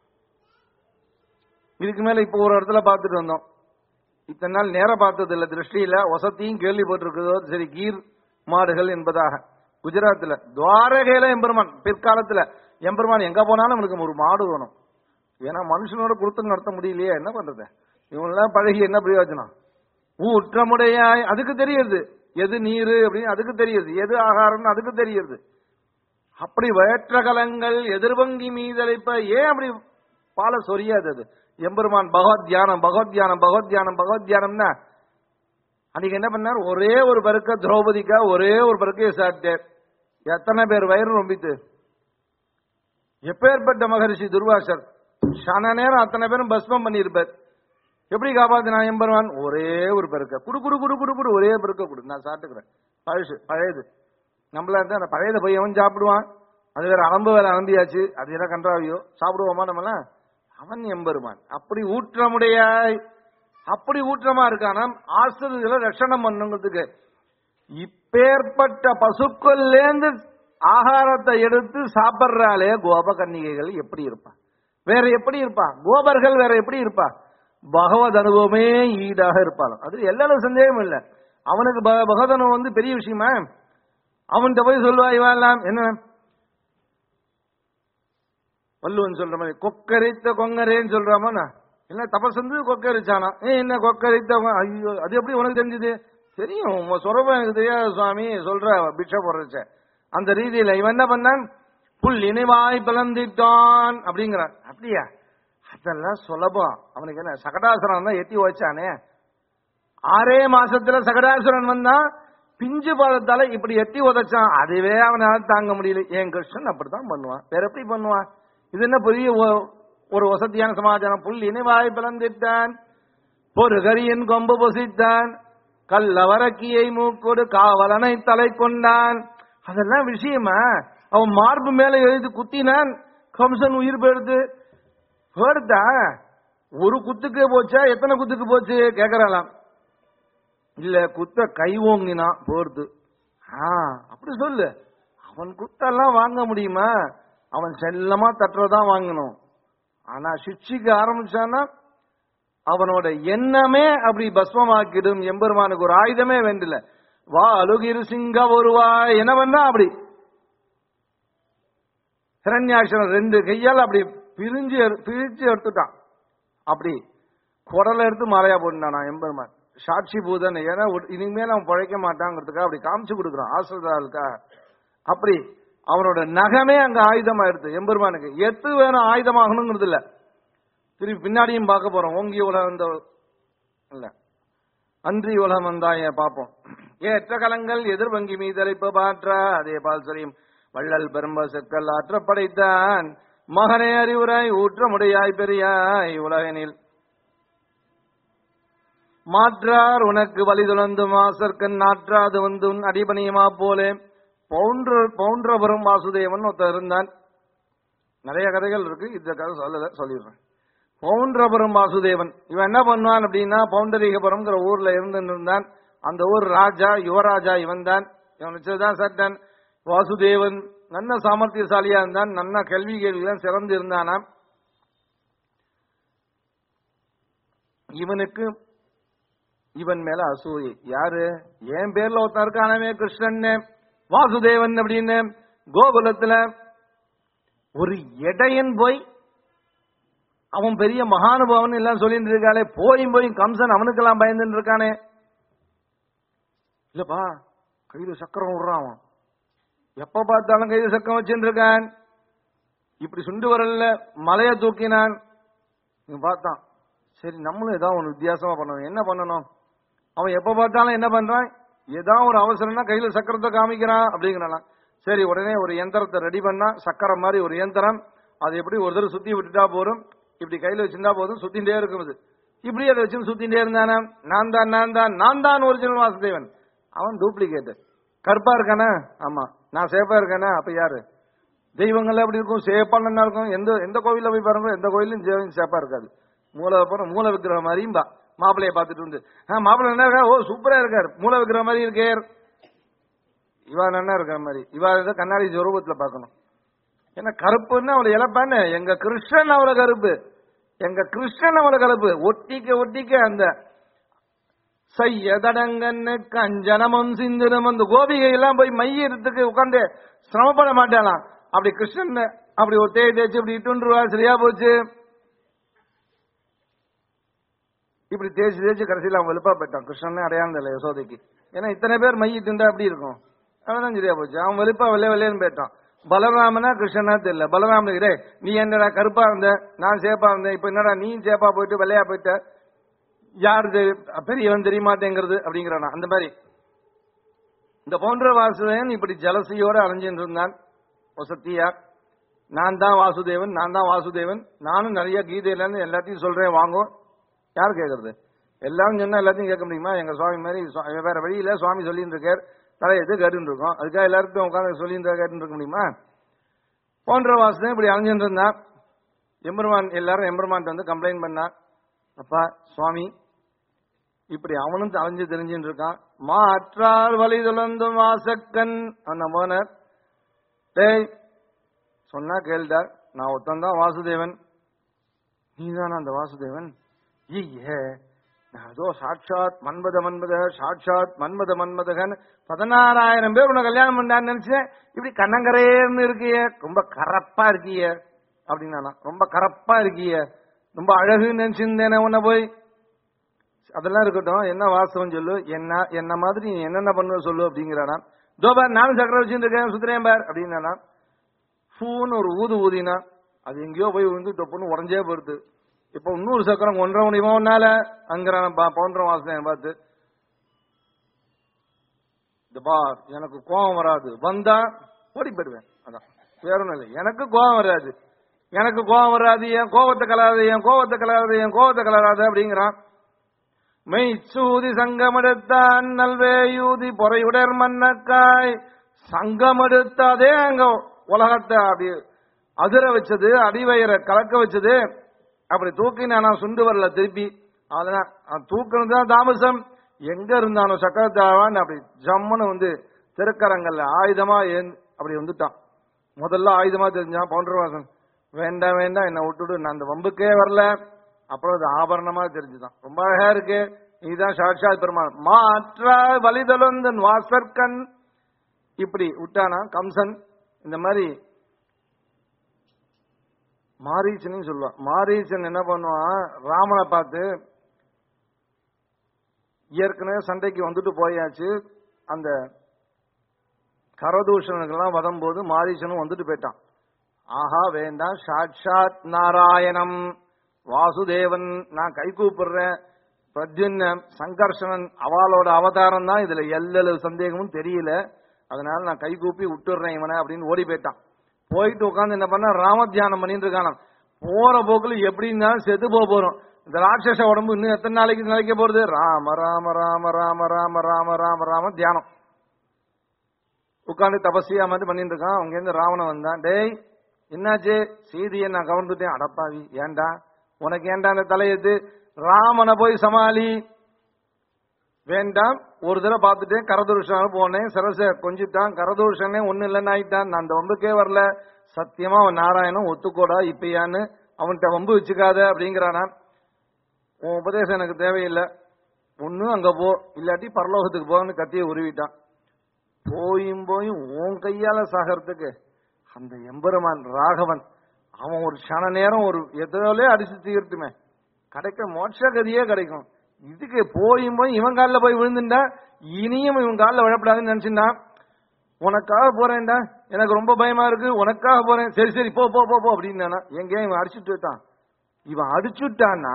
Speaker 1: இதுக்கு மேல இப்போ ஒரு இடத்துல பார்த்துட்டு வந்தோம் இத்தனை நாள் நேரம் பார்த்தது இல்ல திருஷ்டியில வசதியும் கேள்விப்பட்டிருக்கிறதோ சரி கீர் மாடுகள் என்பதாக குஜராத்ல துவாரகையில எம்பெருமான் பிற்காலத்துல எம்பெருமான் எங்க போனாலும் அவனுக்கு ஒரு மாடு வேணும் ஏன்னா மனுஷனோட கொடுத்து நடத்த முடியலையே என்ன பண்றது இவங்கெல்லாம் பழகி என்ன பிரயோஜனம் ஊற்றமுடையாய் அதுக்கு தெரியுது எது நீரு அப்படின்னு அதுக்கு தெரியுது எது ஆகாரம்னு அதுக்கு தெரியுது அப்படி வயற்ற கலங்கள் எதிர்வங்கி மீதளிப்ப ஏன் அப்படி பால சொரியாது அது எம்பெருமான் பகவத் தியானம் பகவத் தியானம் பகவத் தியானம் பகவத் தியானம்னா அன்னைக்கு என்ன பண்ணார் ஒரே ஒரு பருக்க திரௌபதிக்கா ஒரே ஒரு பருக்கையை சாப்பிட்டார் எத்தனை பேர் வயிறு ரொம்பித்து எப்பேற்பட்ட மகரிஷி துர்வாசர் சன நேரம் அத்தனை பேரும் பஸ்மம் பண்ணியிருப்பார் எப்படி காப்பாத்தினா எம்பெருமான் ஒரே ஒரு பெருக்க குடு குடு குடு குடு குடு ஒரே பெருக்க குடு நான் சாப்பிட்டுக்கிறேன் பழசு பழையது நம்மளா இருந்தா அந்த பழையதை போய் எவன் சாப்பிடுவான் அது வேற அலம்பு வேற அலம்பியாச்சு அது என்ன கன்றாவியோ சாப்பிடுவோமா நம்மளாம் அவன் எம்பெருமான் அப்படி ஊற்றமுடையாய் அப்படி ஊற்றமா இருக்கானாம் ஆசிரியர்களை ரட்சணம் பண்ணுங்கிறதுக்கு இப்பேற்பட்ட பசுக்கள்லேருந்து ஆகாரத்தை எடுத்து சாப்பிடுறாளே கோபகன்னிகைகள் எப்படி இருப்பா வேற எப்படி இருப்பா கோபர்கள் வேற எப்படி இருப்பா பகவத் அனுபவமே ஈடாக இருப்பாங்க அது எல்லாரும் சந்தேகம் இல்ல அவனுக்கு ப- பகவத் அனுபவம் வந்து பெரிய விஷயமா அவன்கிட்ட போய் சொல்லுவா இவன் எல்லாம் என்ன வள்ளுவன் சொல்ற மாதிரி கொக்கரித்த கொங்கரேன்னு சொல்றாமண்ணா என்ன தபஸ் வந்து கொக்கரிச்சானா ஏ என்ன கொக்கரித்த கொ- ஐயோ அது எப்படி உனக்கு தெரிஞ்சது தெரியும் உன் சொரபம் எனக்கு தெரியாது சுவாமி சொல்ற பிக்ஷை போடுறச்ச அந்த ரீதியில இவன் என்ன பண்ணான் புல் இணைவாய் பிளந்திட்டான் அப்படிங்கிறான் அப்படியா அதெல்லாம் சுலபம் அவனுக்கு என்ன சகடாசுரன் தான் எட்டி வச்சானே ஆறே மாசத்துல சகடாசுரன் வந்தான் பிஞ்சு பாதத்தால இப்படி எட்டி உதைச்சான் அதுவே அவனால தாங்க முடியல என் கிருஷ்ணன் அப்படித்தான் பண்ணுவான் வேற எப்படி பண்ணுவான் இது என்ன பெரிய ஒ- ஒரு வசதியான சமாச்சாரம் புல் இணைவாய் பிளந்திட்டான் ஒரு கரியன் கொம்பு பொசித்தான் கல்லவரக்கியை மூக்கோடு காவலனை தலை கொண்டான் அதெல்லாம் விஷயமா அவன் மார்பு மேல எழுதி குத்தினான் கம்சன் உயிர் போயிடுது போடுதா ஒரு குத்துக்கு போச்சா எத்தனை குத்துக்கு போச்சு கேக்குறாளாம் இல்ல குத்த கை ஓங்கினா போறது ஆ அப்படி சொல்லு அவன் குத்தெல்லாம் வாங்க முடியுமா அவன் செல்லமா தட்டுறதான் வாங்கணும் ஆனா சிக்ஷிக்க ஆரம்பிச்சானா அவனோட எண்ணமே அப்படி பஸ்மமாக்கிடும் எம்பெருமானுக்கு ஒரு ஆயுதமே வேண்டில வா அழுகிரு சிங்க வருவா என்னவென்னா அப்படி ஹிரண்யாட்சன் ரெண்டு கையால் அப்படி பிரிஞ்சு எடு- பிரிச்சு எடுத்துட்டான் அப்படி குடலை எடுத்து மாலையா போட்டுட்டானா எம்பெருமான் சாட்சி பூதன் ஏன்னா ஒரு- இனிமேல் அவன் பழைக்க மாட்டாங்கிறதுக்காக அப்படி காமிச்சு கொடுக்குறான் ஆசிரியர்களுக்காக அப்படி அவனோட நகமே அங்க ஆயுதமா எடுத்து எம்பெருமானுக்கு எத்து வேணும் ஆயுதமாகணுங்கிறது இல்ல திருப்பி பின்னாடியும் பார்க்க போறோம் ஓங்கி உலகம் இந்த இல்ல அன்றி உலகம் வந்தாய பார்ப்போம் ஏற்ற கலங்கள் எதிர்வங்கி மீதலைப்ப பாற்ற அதே பால் சரியும் வள்ளல் பெரும்ப செக்கல் ஆற்ற படைத்தான் மகனே அறிவுராய் ஊற்றமுடையாய் பெரியாய் உலகனில் மாற்றார் உனக்கு வழி துளந்து மாசர்க்கன் நாற்றாது வந்து உன் அடிபணியமா போலே பவுன்ற பவுன்றபுரம் வாசுதேவன் ஒருத்தர் இருந்தான் நிறைய கதைகள் இருக்கு இந்த கதை சொல்லல சொல்லிடுறேன் பவுன்றபுரம் வாசுதேவன் இவன் என்ன பண்ணுவான் அப்படின்னா பவுண்டரீகபுரம்ங்கிற ஊர்ல இருந்து இருந்தான் அந்த ஊர் ராஜா யுவராஜா இவன் தான் இவன் வச்சதுதான் சட்டன் வாசுதேவன் நல்ல சாமர்த்தியசாலியா இருந்தான் நல்ல கல்வி கேள்விதான் சிறந்து இருந்தானாம் இவனுக்கு இவன் மேல அசூயை யாரு என் பேர்ல ஒருத்தன் இருக்கானவே கிருஷ்ணன் வாசுதேவன் அப்படின்னு கோகுலத்துல ஒரு இடையன் போய் அவன் பெரிய மகானுபாவன் எல்லாம் சொல்லிட்டு இருக்காளே போயும் போய் கம்சன் அவனுக்கெல்லாம் பயந்துட்டு இருக்கானே இல்லப்பா கையில சக்கரம் விடுறான் அவன் எப்ப பார்த்தாலும் கையில சக்கரம் வச்சுட்டு இருக்கான் இப்படி சுண்டு வரல மலைய தூக்கினான் இவன் பார்த்தான் சரி நம்மளும் ஏதாவது ஒன்று வித்தியாசமா பண்ணணும் என்ன பண்ணணும் அவன் எப்ப பார்த்தாலும் என்ன பண்றான் ஏதாவது ஒரு அவசரம்னா கையில சக்கரத்தை காமிக்கிறான் அப்படிங்கிறான் சரி உடனே ஒரு யந்திரத்தை ரெடி பண்ணா சக்கரம் மாதிரி ஒரு யந்திரம் அது எப்படி ஒரு தடவை சுத்தி விட்டுட்டா போதும் இப்படி கையில வச்சிருந்தா போதும் சுத்திண்டே இருக்கும் அது இப்படி அதை வச்சு சுத்திண்டே இருந்தானே நான் தான் நான் தான் நான் தான் ஒரிஜினல் வாசுதேவன் அவன் டூப்ளிகேட் கருப்பா இருக்கானே ஆமா நான் சேஃபா இருக்கானே அப்ப யாரு தெய்வங்கள்லாம் எப்படி இருக்கும் சேப்பா நல்லா இருக்கும் எந்த எந்த கோவில்ல போய் பாருங்க எந்த கோயிலும் ஜெயம் சேப்பா இருக்காது மூல அப்புறம் மூல விக்கிரகம் மாதிரியும் பா மாப்பிளைய பார்த்துட்டு வந்து ஆ மாப்பிள்ளை என்ன இருக்கா ஓ சூப்பரா இருக்காரு மூல விக்கிரகம் மாதிரி இருக்கேர் இவா என்ன இருக்கிற மாதிரி இவா ஏதோ கண்ணாடி ஜொரூபத்துல பார்க்கணும் ஏன்னா கருப்புன்னு அவளை இழப்பான்னு எங்க கிருஷ்ணன் அவளை கருப்பு எங்க கிருஷ்ணன் அவளை கருப்பு ஒட்டிக்க ஒட்டிக்க அந்த செய்யதடங்கன்னு கஞ்சனமும் சிந்தனம் அந்த கோபிகை எல்லாம் போய் மையத்துக்கு உட்கார்ந்து சிரமப்பட மாட்டாளாம் அப்படி கிருஷ்ணன் அப்படி ஒரு தேய் தேய்ச்சி இப்படி இட்டுருவா சரியா போச்சு இப்படி தேய்ச்சி தேய்ச்சி கடைசியில் அவன் வெளுப்பா போயிட்டான் கிருஷ்ணனே அடையாளம் இல்லை யசோதைக்கு ஏன்னா இத்தனை பேர் மைய திண்டா அப்படி இருக்கும் அவன் சரியா போச்சு அவன் வெளுப்பா வெள்ளை வெள்ளையன்னு போயிட்டான் பலராமனா கிருஷ்ணனா தெரியல பலராமனுக்கு டேய் நீ என்னடா கருப்பா இருந்த நான் சேப்பா இருந்தேன் இப்ப என்னடா நீ சேப்பா போயிட்டு வெள்ளையா போயிட்ட யாரு தெரி- பெரியவன் தெரிய மாட்டேங்கிறது அப்படிங்கிறானா அந்த மாதிரி இந்த போன்ற வாசுதேவன் இப்படி ஜலசியோட அலைஞ்சிட்டு இருந்தான் வசத்தியா நான் தான் வாசுதேவன் நான் தான் வாசுதேவன் நானும் நிறைய கீதையில இருந்து எல்லாத்தையும் சொல்றேன் வாங்கோ யார் கேக்குறது எல்லாரும் சொன்னா எல்லாத்தையும் கேட்க முடியுமா எங்க சுவாமி மாதிரி சுவா- வேற வழியில சுவாமி சொல்லிட்டு இருக்கார் தலையெடுத்து கேட்டுட்டு இருக்கோம் அதுக்காக எல்லாருக்கும் உட்காந்து சொல்லிட்டு கேட்டுட்டு இருக்க முடியுமா போன்ற வாசுதேவன் இப்படி அலைஞ்சிட்டு இருந்தான் எம்பெருமான் எல்லாரும் எம்பெருமான் வந்து கம்ப்ளைண்ட் பண்ணான் அப்பா சுவாமி இப்படி அவனும் அலைஞ்சு தெரிஞ்சுட்டு இருக்கான் மாற்றார் வழி துளந்தும் வாசக்கன் அந்த போனர் டேய் சொன்னா கேள்டா நான் ஒருத்தன் தான் வாசுதேவன் நீதானா அந்த வாசுதேவன் ஐயே நான் ஏதோ சாட்சாத் மன்மத மன்மத சாட்சாத் மன்மத மன்மதகன் பதினாறாயிரம் பேர் உன்னை கல்யாணம் பண்ணான்னு நினைச்சேன் இப்படி கண்ணங்கரேன்னு இருக்கியே ரொம்ப கரப்பா இருக்கியே அப்படின்னா ரொம்ப கரப்பா இருக்கியே ரொம்ப அழகுன்னு நினைச்சிருந்தேனே உன்னை போய் அதெல்லாம் இருக்கட்டும் என்ன வாஸ்தவம் சொல்லு என்ன என்ன மாதிரி நீ என்னென்ன பண்ணுவ சொல்லு அப்படிங்கிறானா தோபார் நானும் சக்கரை வச்சுட்டு இருக்கேன் சுத்துறேன் பார் அப்படின்னா ஃபூன்னு ஒரு ஊது ஊதினா அது எங்கேயோ போய் விழுந்து தொப்புன்னு உடஞ்சே போயிடுது இப்போ இன்னொரு சக்கரம் கொன்ற முடியுமா உன்னால அங்கிறான பவுண்டர் வாசனை பார்த்து இந்த பார் எனக்கு கோபம் வராது வந்தா ஓடி போயிடுவேன் அதான் வேற ஒண்ணும் இல்லை எனக்கு கோபம் வராது எனக்கு கோபம் வராது என் கோபத்தை கலராது என் கோபத்தை கலராது என் கோபத்தை கலராது அப்படிங்கிறான் மெய்ச்சூதி சங்கமெடுத்தான் நல்வேயூதி பொறையுடர் மன்னக்காய் சங்கமெடுத்தாதே அங்க உலகத்தை அப்படி அதிர வச்சது அடிவயிற கலக்க வச்சது அப்படி தூக்கினா நான் சுண்டு வரல திருப்பி அதெல்லாம் தூக்கினது தான் தாமசம் எங்க இருந்தானோ சக்கரத்தாழ்வான் அப்படி ஜம்முன்னு வந்து திருக்கரங்கல்ல ஆயுதமா ஏந்தி அப்படி வந்துட்டான் முதல்ல ஆயுதமா தெரிஞ்சான் பவுண்டர்வாசன் வேண்டாம் வேண்டாம் என்னை விட்டுடு நான் அந்த வம்புக்கே வரல அப்புறம் அது ஆபரணமா தெரிஞ்சுதான் ரொம்ப அழகா இருக்கு நீதான் சாட்சாத் பெருமாள் மாற்ற வலிதலந்தன் வாசற்கண் இப்படி விட்டானா கம்சன் இந்த மாதிரி மாரீச்சன் சொல்லுவான் மாரீச்சன் என்ன பண்ணுவான் ராமனை பார்த்து ஏற்கனவே சண்டைக்கு வந்துட்டு போயாச்சு அந்த கரதூஷணங்கள்லாம் வரும்போது மாரீச்சனும் வந்துட்டு போயிட்டான் ஆஹா வேண்டாம் சாட்சாத் நாராயணம் வாசுதேவன் நான் கை கூப்பிடுறேன் பிரத்யுன்ன சங்கர்ஷணன் அவளோட அவதாரம் தான் இதுல எல்லளவு சந்தேகமும் தெரியல அதனால நான் கை கூப்பி விட்டுடுறேன் இவனை அப்படின்னு ஓடி போயிட்டான் போயிட்டு உட்காந்து என்ன பண்ண ராம தியானம் பண்ணிட்டு இருக்கானாம் போற போக்குல எப்படி இருந்தாலும் செத்து போக போறோம் இந்த ராட்சச உடம்பு இன்னும் எத்தனை நாளைக்கு நிலைக்க போறது ராம ராம ராம ராம ராம ராம ராம ராம தியானம் உட்காந்து தபசியா மாதிரி பண்ணிட்டு இருக்கான் அவங்க இருந்து ராவணன் வந்தான் டேய் என்னாச்சு சீதையை நான் கவர்ந்துட்டேன் அடப்பாவி ஏன்டா உனக்கு ஏன்டா அந்த தலையெழுத்து ராமனை போய் சமாளி வேண்டாம் ஒரு தடவை பார்த்துட்டேன் கரதூஷன் போனேன் சரச கொஞ்சிட்டான் கரதூஷனே ஒண்ணு இல்லைன்னு ஆயிட்டான் நான் அந்த வம்புக்கே வரல சத்தியமா அவன் நாராயணன் ஒத்துக்கோடா இப்பயான்னு அவன்கிட்ட வம்பு வச்சுக்காத அப்படிங்கிறானா உன் உபதேசம் எனக்கு தேவையில்லை ஒண்ணு அங்க போ இல்லாட்டி பரலோகத்துக்கு போன்னு கத்தியை உருவிட்டான் போயும் போயும் உன் கையால சாகிறதுக்கு அந்த எம்பெருமான் ராகவன் அவன் ஒரு சன நேரம் ஒரு எதோலே அடிச்சு தீர்த்துமே கிடைக்க மோட்ச கதியே கிடைக்கும் இதுக்கு போயும் போய் இவன் காலில் போய் விழுந்துட்டா இனியும் இவன் காலில் விழப்படாதுன்னு நினைச்சுட்டான் உனக்காக போறேன்டா எனக்கு ரொம்ப பயமா இருக்கு உனக்காக போறேன் சரி சரி போ போ போ போ அப்படின்னு எங்க இவன் அடிச்சுட்டு விட்டான் இவன் அடிச்சுட்டான்னா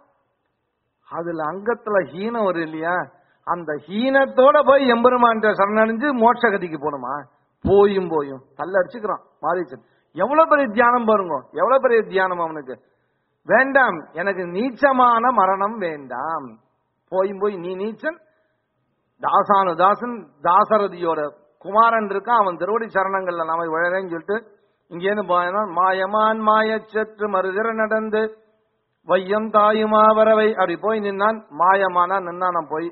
Speaker 1: அதுல அங்கத்துல ஹீனம் வரும் இல்லையா அந்த ஹீனத்தோட போய் எம்பெருமான்ட்ட சரணடைஞ்சு மோட்சகதிக்கு போகணுமா போயும் போயும் தள்ள அடிச்சுக்கிறான் மாரீச்சன் எவ்வளவு பெரிய தியானம் பாருங்க எவ்வளவு பெரிய தியானம் அவனுக்கு வேண்டாம் எனக்கு நீச்சமான மரணம் வேண்டாம் போயும் போய் நீ நீச்சன் தாசானு தாசன் தாசரதியோட குமாரன் இருக்கான் அவன் திருவடி சரணங்கள்ல நாம விழறேன்னு சொல்லிட்டு இங்கேருந்து போனா மாயமான் மாயச்சற்று மறுதிர நடந்து வையம் தாயுமா வரவை அப்படி போய் நின்னான் மாயமானா நின்னான் போய்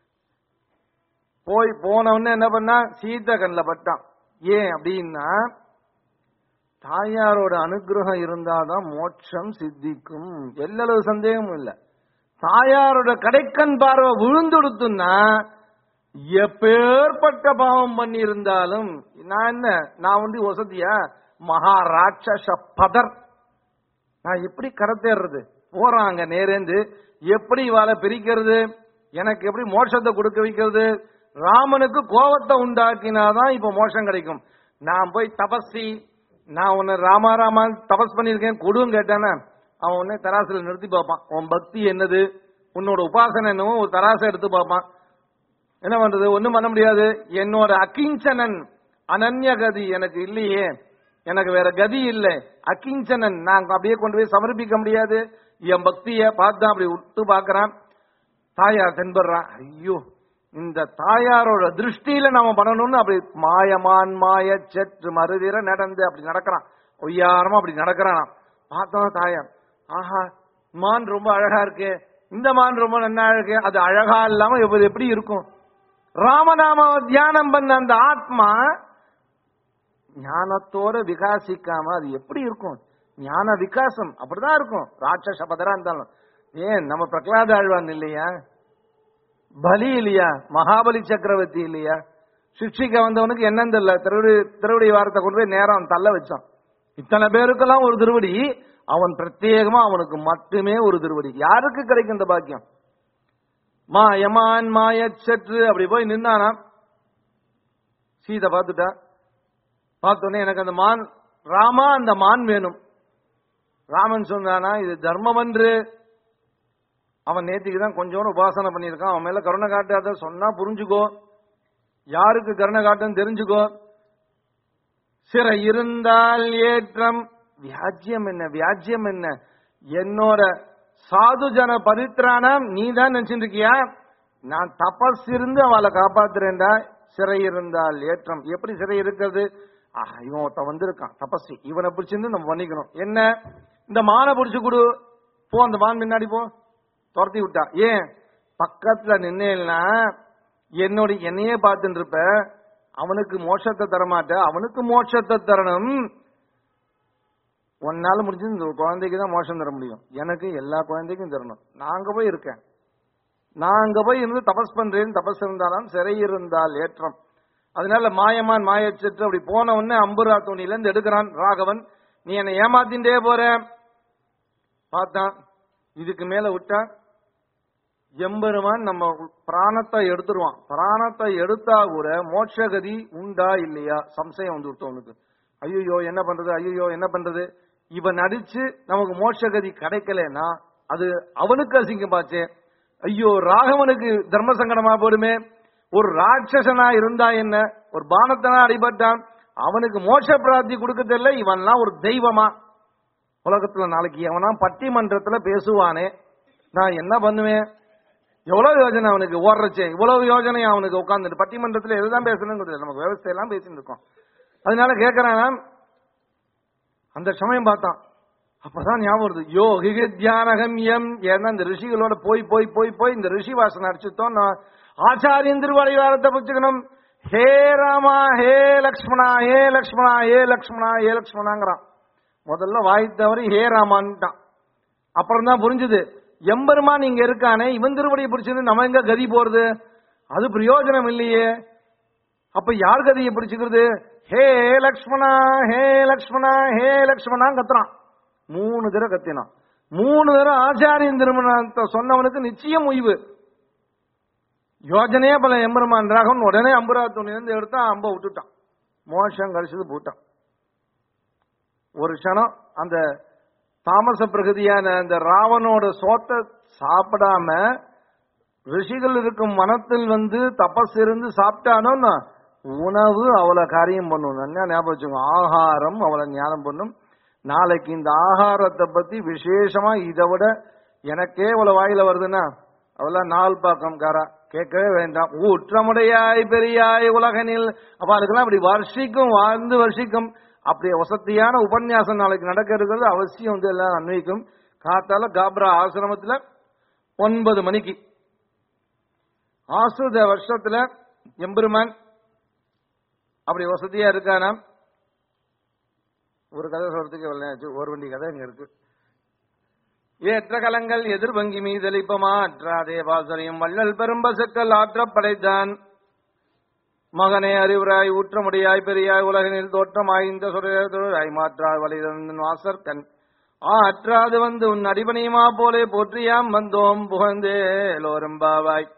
Speaker 1: போய் போனவொன்னு என்ன பண்ணா சீத்த கண்ணில் பட்டான் ஏன் அப்படின்னா தாயாரோட அனுகிரகம் இருந்தாதான் மோட்சம் சித்திக்கும் எல்லளவு சந்தேகமும் இல்ல தாயாரோட கடைக்கண் பார்வை விழுந்துடுத்துன்னா எப்பேற்பட்ட பாவம் பண்ணி இருந்தாலும் நான் என்ன நான் வந்து வசதியா மகா ராட்சச பதர் நான் எப்படி கரத்தேறது போறாங்க நேரேந்து எப்படி இவாளை பிரிக்கிறது எனக்கு எப்படி மோட்சத்தை கொடுக்க வைக்கிறது ராமனுக்கு கோபத்தை உண்டாக்கினாதான் இப்ப மோட்சம் கிடைக்கும் நான் போய் தபஸி நான் உன்னை ராமா ராமா தபஸ் பண்ணியிருக்கேன் கொடுன்னு கேட்டானே அவன் உடனே தராசுல நிறுத்தி பார்ப்பான் உன் பக்தி என்னது உன்னோட உபாசனை என்னவோ ஒரு தராசை எடுத்து பார்ப்பான் என்ன பண்றது ஒண்ணும் பண்ண முடியாது என்னோட அகிஞ்சனன் அனன்ய கதி எனக்கு இல்லையே எனக்கு வேற கதி இல்லை அகிஞ்சனன் நான் அப்படியே கொண்டு போய் சமர்ப்பிக்க முடியாது என் பக்திய பார்த்தா அப்படி விட்டு பாக்குறான் தாயார் தென்படுறான் ஐயோ இந்த தாயாரோட திருஷ்டியில நாம பண்ணணும்னு அப்படி மாயமான் மாய செற்று மறுதிர நடந்து அப்படி நடக்கிறான் ஒய்யாரமா அப்படி நடக்கிறான் பார்த்தோம் தாயார் ஆஹா மான் ரொம்ப அழகா இருக்கு இந்த மான் ரொம்ப நல்லா இருக்கு அது அழகா இல்லாம எப்படி எப்படி இருக்கும் ராமநாம தியானம் பண்ண அந்த ஆத்மா ஞானத்தோட விகாசிக்காம அது எப்படி இருக்கும் ஞான விகாசம் அப்படிதான் இருக்கும் ராட்சச பதரா இருந்தாலும் ஏன் நம்ம பிரகலாத ஆழ்வான் இல்லையா பலி இல்லையா மகாபலி சக்கரவர்த்தி இல்லையா சிக்ஷிக்க வந்தவனுக்கு என்னன்னு தெரியல திருவடி திருவடி வாரத்தை கொண்டு போய் நேரம் தள்ள வச்சான் இத்தனை பேருக்கெல்லாம் ஒரு திருவடி அவன் பிரத்யேகமா அவனுக்கு மட்டுமே ஒரு திருவடி யாருக்கு கிடைக்கும் இந்த பாக்கியம் மாயமான் மாயச்சற்று அப்படி போய் நின்னானா சீதை பார்த்துட்டா பார்த்தோன்னே எனக்கு அந்த மான் ராமா அந்த மான் வேணும் ராமன் சொன்னானா இது தர்மம் என்று அவன் நேத்திக்கு தான் கொஞ்சோண்டு உபாசனை பண்ணியிருக்கான் அவன் மேல கருணை காட்டாத சொன்னா புரிஞ்சுக்கோ யாருக்கு கருணை காட்டுன்னு தெரிஞ்சுக்கோ சிற இருந்தால் ஏற்றம் வியாஜ்யம் என்ன வியாஜ்யம் என்ன என்னோட சாது ஜன பரித்ராணம் நீ தான் நினைச்சிட்டு இருக்கியா நான் தபஸ் இருந்து அவளை காப்பாத்துறேன்டா சிறை இருந்தால் ஏற்றம் எப்படி சிறை இருக்கிறது ஆஹ், இவன் ஒருத்தன் வந்திருக்கான் தபஸ்வி இவனை பிடிச்சிருந்து நம்ம பண்ணிக்கணும் என்ன இந்த மானை பிடிச்சு கொடு போ அந்த மான் முன்னாடி போ துரத்தி விட்டா ஏன் பக்கத்துல நின்னேன்னா என்னோட என்னையே பார்த்துட்டு இருப்ப அவனுக்கு மோட்சத்தை தரமாட்ட அவனுக்கு மோட்சத்தை தரணும் உன்னால முடிஞ்சது இந்த குழந்தைக்கு தான் மோட்சம் தர முடியும் எனக்கு எல்லா குழந்தைக்கும் தரணும் நான் அங்க போய் இருக்கேன் நான் அங்க போய் இருந்து தபஸ் பண்றேன் தபஸ் இருந்தாலும் சிறை இருந்தால் ஏற்றம் அதனால மாயமான் மாயச்சற்று அப்படி போன உடனே அம்புரா தோணியில இருந்து எடுக்கிறான் ராகவன் நீ என்னை ஏமாத்தின்றே போற பார்த்தான் இதுக்கு மேல விட்டா எம்பெருமான் நம்ம பிராணத்தை எடுத்துருவான் பிராணத்தை எடுத்தா கூட மோட்சகதி உண்டா இல்லையா சம்சயம் வந்து விட்டவனுக்கு ஐயோ என்ன பண்றது ஐயோ என்ன பண்றது இவன் நடிச்சு நமக்கு மோட்சகதி கிடைக்கலன்னா அது அவனுக்கு அசிங்கமாச்சே ஐயோ ராகவனுக்கு தர்ம சங்கடமா போடுமே ஒரு ராட்சசனா இருந்தா என்ன ஒரு பானத்தனா அடிபட்டான் அவனுக்கு மோட்ச பிராப்தி கொடுக்கறதில்ல இவன்லாம் ஒரு தெய்வமா உலகத்துல நாளைக்கு எவனா பட்டிமன்றத்துல பேசுவானே நான் என்ன பண்ணுவேன் எவ்வளவு யோஜனை அவனுக்கு ஓடுறச்சே இவ்வளவு யோஜனை அவனுக்கு உட்கார்ந்துட்டு பட்டிமன்றத்துல எதுதான் பேசணுங்கிறது நமக்கு விவசாயம் பேசிட்டு இருக்கோம் அதனால கேட்கறான் அந்த சமயம் பார்த்தான் அப்பதான் ஞாபகம் வருது யோ தியானகம் எம் ஏன்னா இந்த ரிஷிகளோட போய் போய் போய் போய் இந்த ரிஷி வாசனை அடிச்சுட்டோம் நான் ஆச்சாரியன் திருவடிவாரத்தை புச்சுக்கணும் ஹே ராமா ஹே லக்ஷ்மணா ஹே லக்ஷ்மணா ஹே லக்ஷ்மணா ஹே லக்ஷ்மணாங்கிறான் முதல்ல வாய் தவறி ஹே ராமான்ட்டான் அப்புறம் தான் புரிஞ்சுது எம்பெருமான் இங்க இருக்கானே இவன் திருவடியை பிடிச்சது நம்ம எங்க கதி போறது அது பிரயோஜனம் இல்லையே அப்ப யார் கதியை பிடிச்சுக்கிறது ஹே லக்ஷ்மணா ஹே லக்ஷ்மணா ஹே லக்ஷ்மணா கத்துறான் மூணு தடவை கத்தினான் மூணு தடவை ஆச்சாரியன் திருமணத்தை சொன்னவனுக்கு நிச்சயம் உய்வு யோஜனையே பல எம்பெருமான் ராகவன் உடனே அம்புரா துணியிலிருந்து எடுத்தா அம்ப விட்டுட்டான் மோஷம் கழிச்சது போட்டான் ஒரு க்ஷணம் அந்த தாமச பிரகதியான அந்த ராவனோட சோத்தை சாப்பிடாம ரிஷிகள் இருக்கும் மனத்தில் வந்து தபஸ் இருந்து சாப்பிட்டானோன்னா உணவு அவளை காரியம் பண்ணும் நல்லா ஞாபகம் வச்சுக்கோங்க ஆகாரம் அவளை ஞானம் பண்ணும் நாளைக்கு இந்த ஆகாரத்தை பத்தி விசேஷமா இதை விட எனக்கே இவ்வளவு வாயில வருதுன்னா அவெல்லாம் நாள் பாக்கம் காரா கேட்கவே வேண்டாம் ஊற்றமுடையாய் பெரியாய் உலகனில் அப்ப அதுக்கெல்லாம் அப்படி வருஷிக்கும் வாழ்ந்து வருஷிக்கும் அப்படி வசதியான உபன்யாசம் நாளைக்கு நடக்க இருக்கிறது அவசியம் வந்து எல்லாம் அன்வைக்கும் காத்தால காப்ரா ஆசிரமத்துல ஒன்பது மணிக்கு ஆசுத வருஷத்துல எம்பெருமான் அப்படி வசதியா இருக்கானா ஒரு கதை சொல்றதுக்கு வெள்ளையாச்சு ஒரு வண்டி கதை இங்க இருக்கு ஏற்ற கலங்கள் எதிர்வங்கி மீதளிப்பமா அற்றாதே வாசரையும் வள்ளல் பெரும்பசுக்கள் ஆற்றப் படைத்தான் மகனே அறிவுராய் ஊற்றமுடியாய் பெரியாய் உலகினில் தோற்றமாய் இந்த சுரையாய் மாற்றாய் வலிதன் வாசற்கண் ஆ அற்றாது வந்து உன் அடிபணியுமா போலே போற்றியாம் வந்தோம் புகழ்ந்தே லோரம்பாவாய்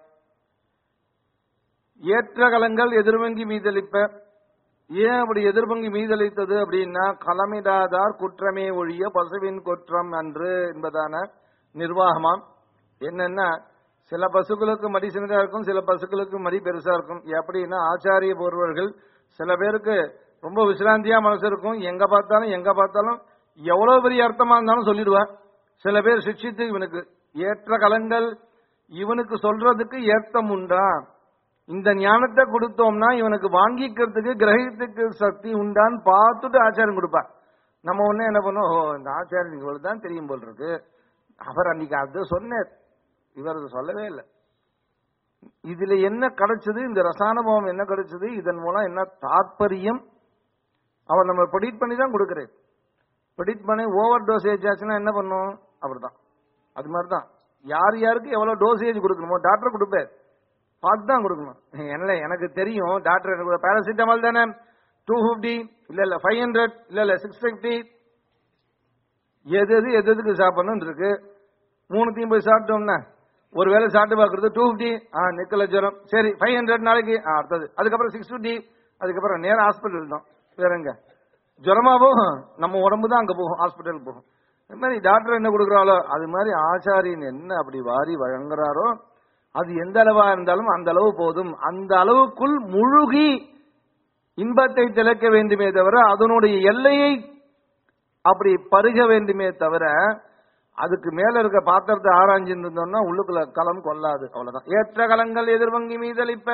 Speaker 1: ஏற்ற கலங்கள் எதிர்வங்கி மீதளிப்ப ஏன் அப்படி எதிர்பங்கி மீதளித்தது அப்படின்னா களமிடாதார் குற்றமே ஒழிய பசுவின் குற்றம் அன்று என்பதான நிர்வாகமாம் என்னன்னா சில பசுக்களுக்கு மடி சின்னதா இருக்கும் சில பசுக்களுக்கு மடி பெருசா இருக்கும் எப்படின்னா ஆச்சாரிய பூர்வர்கள் சில பேருக்கு ரொம்ப விசிராந்தியா மனசு இருக்கும் எங்க பார்த்தாலும் எங்க பார்த்தாலும் எவ்வளவு பெரிய அர்த்தமா இருந்தாலும் சொல்லிடுவேன் சில பேர் சிக்ஷித்து இவனுக்கு ஏற்ற கலங்கள் இவனுக்கு சொல்றதுக்கு ஏத்தம் உண்டா இந்த ஞானத்தை கொடுத்தோம்னா இவனுக்கு வாங்கிக்கிறதுக்கு கிரகித்துக்கு சக்தி உண்டான்னு பார்த்துட்டு ஆச்சாரம் கொடுப்பார் நம்ம ஒண்ணு என்ன பண்ணுவோம் ஓ இந்த ஆச்சாரியன் இவளுக்கு தான் தெரியும் போல் இருக்கு அவர் அன்னைக்கு அது சொன்னார் இவர் அதை சொல்லவே இல்லை இதுல என்ன கிடைச்சது இந்த ரசானுபவம் என்ன கிடைச்சது இதன் மூலம் என்ன தாற்பயம் அவர் நம்ம ப்ரெடிட் பண்ணி தான் கொடுக்கிறேன் ப்ரெடிட் பண்ணி ஓவர் டோசேஜ் ஆச்சுன்னா என்ன பண்ணும் அப்படிதான் அது மாதிரி தான் யார் யாருக்கு எவ்வளவு டோசேஜ் கொடுக்கணுமோ டாக்டர் கொடுப்பார் பார்த்து தான் கொடுக்கணும் என்ன எனக்கு தெரியும் டாக்டர் எனக்கு பேராசிட்டமால் தானே டூ ஃபிஃப்டி இல்ல இல்ல ஃபைவ் ஹண்ட்ரட் இல்ல இல்ல சிக்ஸ் ஃபிஃப்டி எது எது எது எதுக்கு சாப்பிடணும் இருக்கு மூணுத்தையும் போய் சாப்பிட்டோம்னா ஒரு வேளை சாப்பிட்டு பார்க்கறது டூ ஃபிஃப்டி ஆ நிக்கல ஜுரம் சரி ஃபைவ் ஹண்ட்ரட் நாளைக்கு ஆ, அடுத்தது அதுக்கப்புறம் சிக்ஸ் ஃபிஃப்டி அதுக்கப்புறம் நேரம் ஹாஸ்பிட்டல் தான் வேற எங்க ஜுரமா போகும் நம்ம உடம்பு தான் அங்க போகும் ஹாஸ்பிட்டல் போகும் இது மாதிரி டாக்டர் என்ன கொடுக்குறாளோ அது மாதிரி ஆச்சாரியன் என்ன அப்படி வாரி வழங்குறாரோ அது எந்த அளவா இருந்தாலும் அந்த அளவு போதும் அந்த அளவுக்குள் முழுகி இன்பத்தை திளைக்க வேண்டுமே தவிர அதனுடைய எல்லையை அப்படி பருக வேண்டுமே தவிர அதுக்கு மேல இருக்க பாத்திரத்தை ஆராய்ஞ்சிட்டு இருந்தோம்னா உள்ளுக்குள்ள களம் கொள்ளாது அவ்வளவுதான் ஏற்ற கலங்கள் எதிர்வங்கி மீதளிப்ப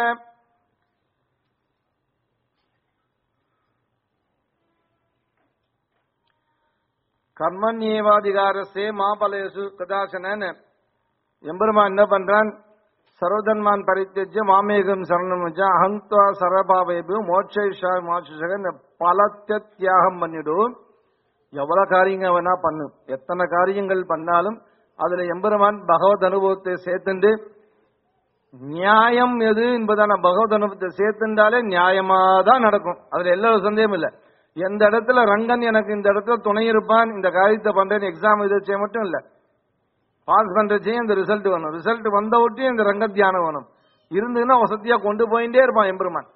Speaker 1: கர்மண்யேவாதிகாரசே மாபலேசு கதாசனன்னு எம்பெருமான் என்ன பண்றான் சர்வதன்மான் பரித்தெஜ்ய மாமேகம் சரணம் வச்சா அகங்துவா சரபாவேபு மோட்சா மோட்சக இந்த பலத்தை தியாகம் பண்ணிடும் எவ்வளவு காரியங்கள் வேணா பண்ணு எத்தனை காரியங்கள் பண்ணாலும் அதுல எம்பெருமான் பகவத் அனுபவத்தை சேர்த்துண்டு நியாயம் எது என்பதான பகவத் அனுபவத்தை சேர்த்துண்டாலே நியாயமா தான் நடக்கும் அதுல எல்லா சந்தேகமும் இல்ல எந்த இடத்துல ரங்கன் எனக்கு இந்த இடத்துல துணை இருப்பான் இந்த காரியத்தை பண்றேன்னு எக்ஸாம் எதிர்ச்சே மட்டும் இல்ல பாஸ் பண்றச்சே இந்த ரிசல்ட் வேணும் ரிசல்ட் வந்த ஒட்டியும் இந்த ரங்க தியானம் வேணும் இருந்ததுன்னா வசதியா கொண்டு போயிட்டே இருப்பான் எம்பெருமான்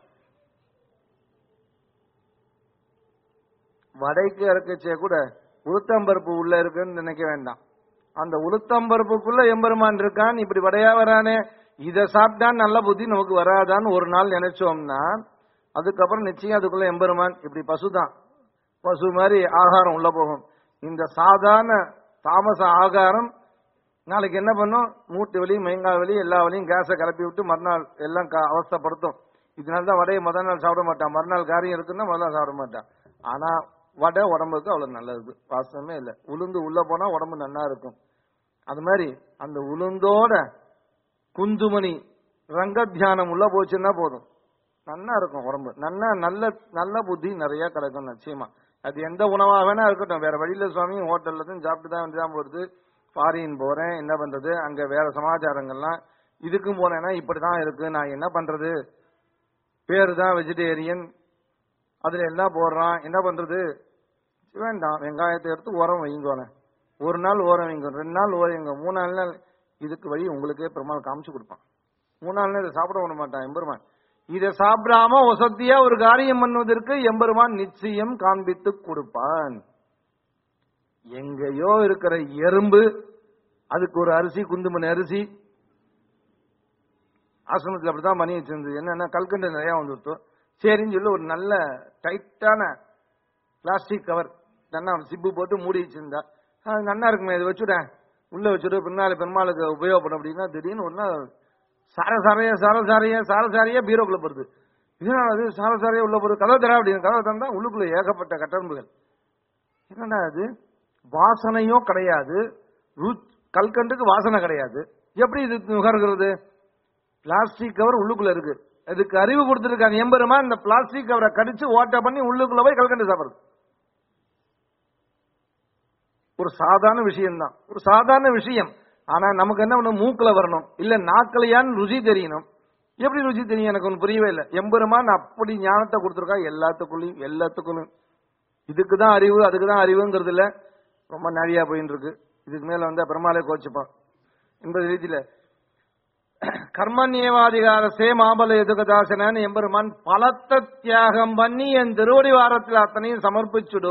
Speaker 1: வடைக்கு இறக்கச்சே கூட உளுத்தம்பருப்பு உள்ள இருக்குன்னு நினைக்க வேண்டாம் அந்த உளுத்தம்பருப்புக்குள்ள எம்பெருமான் இருக்கான் இப்படி வடையா வரானே இத சாப்பிட்டான் நல்ல புத்தி நமக்கு வராதான்னு ஒரு நாள் நினைச்சோம்னா அதுக்கப்புறம் நிச்சயம் அதுக்குள்ள எம்பெருமான் இப்படி பசுதான் பசு மாதிரி ஆகாரம் உள்ள போகும் இந்த சாதாரண தாமச ஆகாரம் நாளைக்கு என்ன பண்ணும் மூட்டு வலி மயங்கால் வலி எல்லா வலியும் கேஸை கிளப்பி விட்டு மறுநாள் எல்லாம் க- அவஸ்தைப்படுத்தும் இதனால தான் வடையை முதல் நாள் சாப்பிட மாட்டான் மறுநாள் காரியம் இருக்குன்னா முதல் நாள் சாப்பிட மாட்டான் ஆனா வடை உடம்புக்கு அவ்வளவு நல்லது வாசமே இல்லை உளுந்து உள்ள போனா உடம்பு நல்லா இருக்கும் அது மாதிரி அந்த உளுந்தோட குந்துமணி ரங்க தியானம் உள்ள போச்சுன்னா போதும் நல்லா இருக்கும் உடம்பு நல்லா நல்ல நல்ல புத்தி நிறைய கிடைக்கும் நிச்சயமா அது எந்த உணவா வேணா இருக்கட்டும் வேற வழியில சுவாமி ஹோட்டல்ல தான் சாப்பிட்டு தான் வந்து தான் போறது ஃபாரின் போறேன் என்ன பண்றது அங்க வேற சமாச்சாரங்கள்லாம் இதுக்கும் போனேன்னா இப்படிதான் இருக்கு நான் என்ன பண்றது பேரு தான் வெஜிடேரியன் அதுல எல்லாம் போடுறான் என்ன பண்றது வேண்டாம் வெங்காயத்தை எடுத்து உரம் வைங்கோன ஒரு நாள் ஓரம் வைங்க ரெண்டு நாள் ஓரம் வைங்க மூணு நாள் நாள் இதுக்கு வழி உங்களுக்கே பெருமாள் காமிச்சு கொடுப்பான் மூணு நாள் இதை சாப்பிட விட மாட்டான் எம்பெருமான் இதை சாப்பிடாம வசதியா ஒரு காரியம் பண்ணுவதற்கு எம்பெருமான் நிச்சயம் காண்பித்து கொடுப்பான் எங்கேயோ இருக்கிற எறும்பு அதுக்கு ஒரு அரிசி குந்துமணி அரிசி ஆசிரமத்தில் அப்படிதான் பண்ணி வச்சிருந்தது என்னன்னா கல்கண்டு நிறைய வந்துருத்து சரின்னு சொல்லி ஒரு நல்ல டைட்டான பிளாஸ்டிக் கவர் நல்லா சிப்பு போட்டு மூடி வச்சிருந்தா அது நல்லா இருக்குமே இது வச்சுடேன் உள்ள வச்சுட்டு பின்னால பெருமாளுக்கு உபயோகப்படும் அப்படின்னா திடீர்னு ஒன்னா சார சாரைய சார சாரைய சார சாரைய பீரோக்குள்ள போடுது இதனால அது சார சாரைய உள்ள போடுது கதவை தர அப்படின்னு கதவை தந்தா உள்ளுக்குள்ள ஏகப்பட்ட கட்டம்புகள் என்னடா அது வாசனையும் கிடையாது ருச்- கல்கண்டுக்கு வாசனை கிடையாது எப்படி இது நுகர்கிறது பிளாஸ்டிக் கவர் உள்ளுக்குள்ள இருக்கு அதுக்கு அறிவு கொடுத்திருக்காங்க எம்பெருமா இந்த பிளாஸ்டிக் கவரை கடிச்சு ஓட்டை பண்ணி உள்ளுக்குள்ள போய் கல்கண்டு சாப்பிடுறது ஒரு சாதாரண விஷயம் தான் ஒரு சாதாரண விஷயம் ஆனா நமக்கு என்ன பண்ணணும் மூக்குல வரணும் இல்ல நாக்கலையான்னு ருசி தெரியணும் எப்படி ருசி தெரியும் எனக்கு ஒன்று புரியவே இல்லை எம்பெருமான் அப்படி ஞானத்தை கொடுத்துருக்கா எல்லாத்துக்குள்ளயும் எல்லாத்துக்குள்ளும் இதுக்கு தான் அறிவு அதுக்கு தான் அறிவுங்கிறது இல்ல ரொம்ப நிறையா போயின்னு இருக்கு இதுக்கு மேல வந்து பெருமாளே கோச்சுப்பான் என்பது ரீதியில கர்மநியவாதிகார சே மாபல எதுகதாசனன்னு எம்பெருமான் பலத்த தியாகம் பண்ணி என் திருவடி வாரத்தில் அத்தனையும் சமர்ப்பிச்சுடு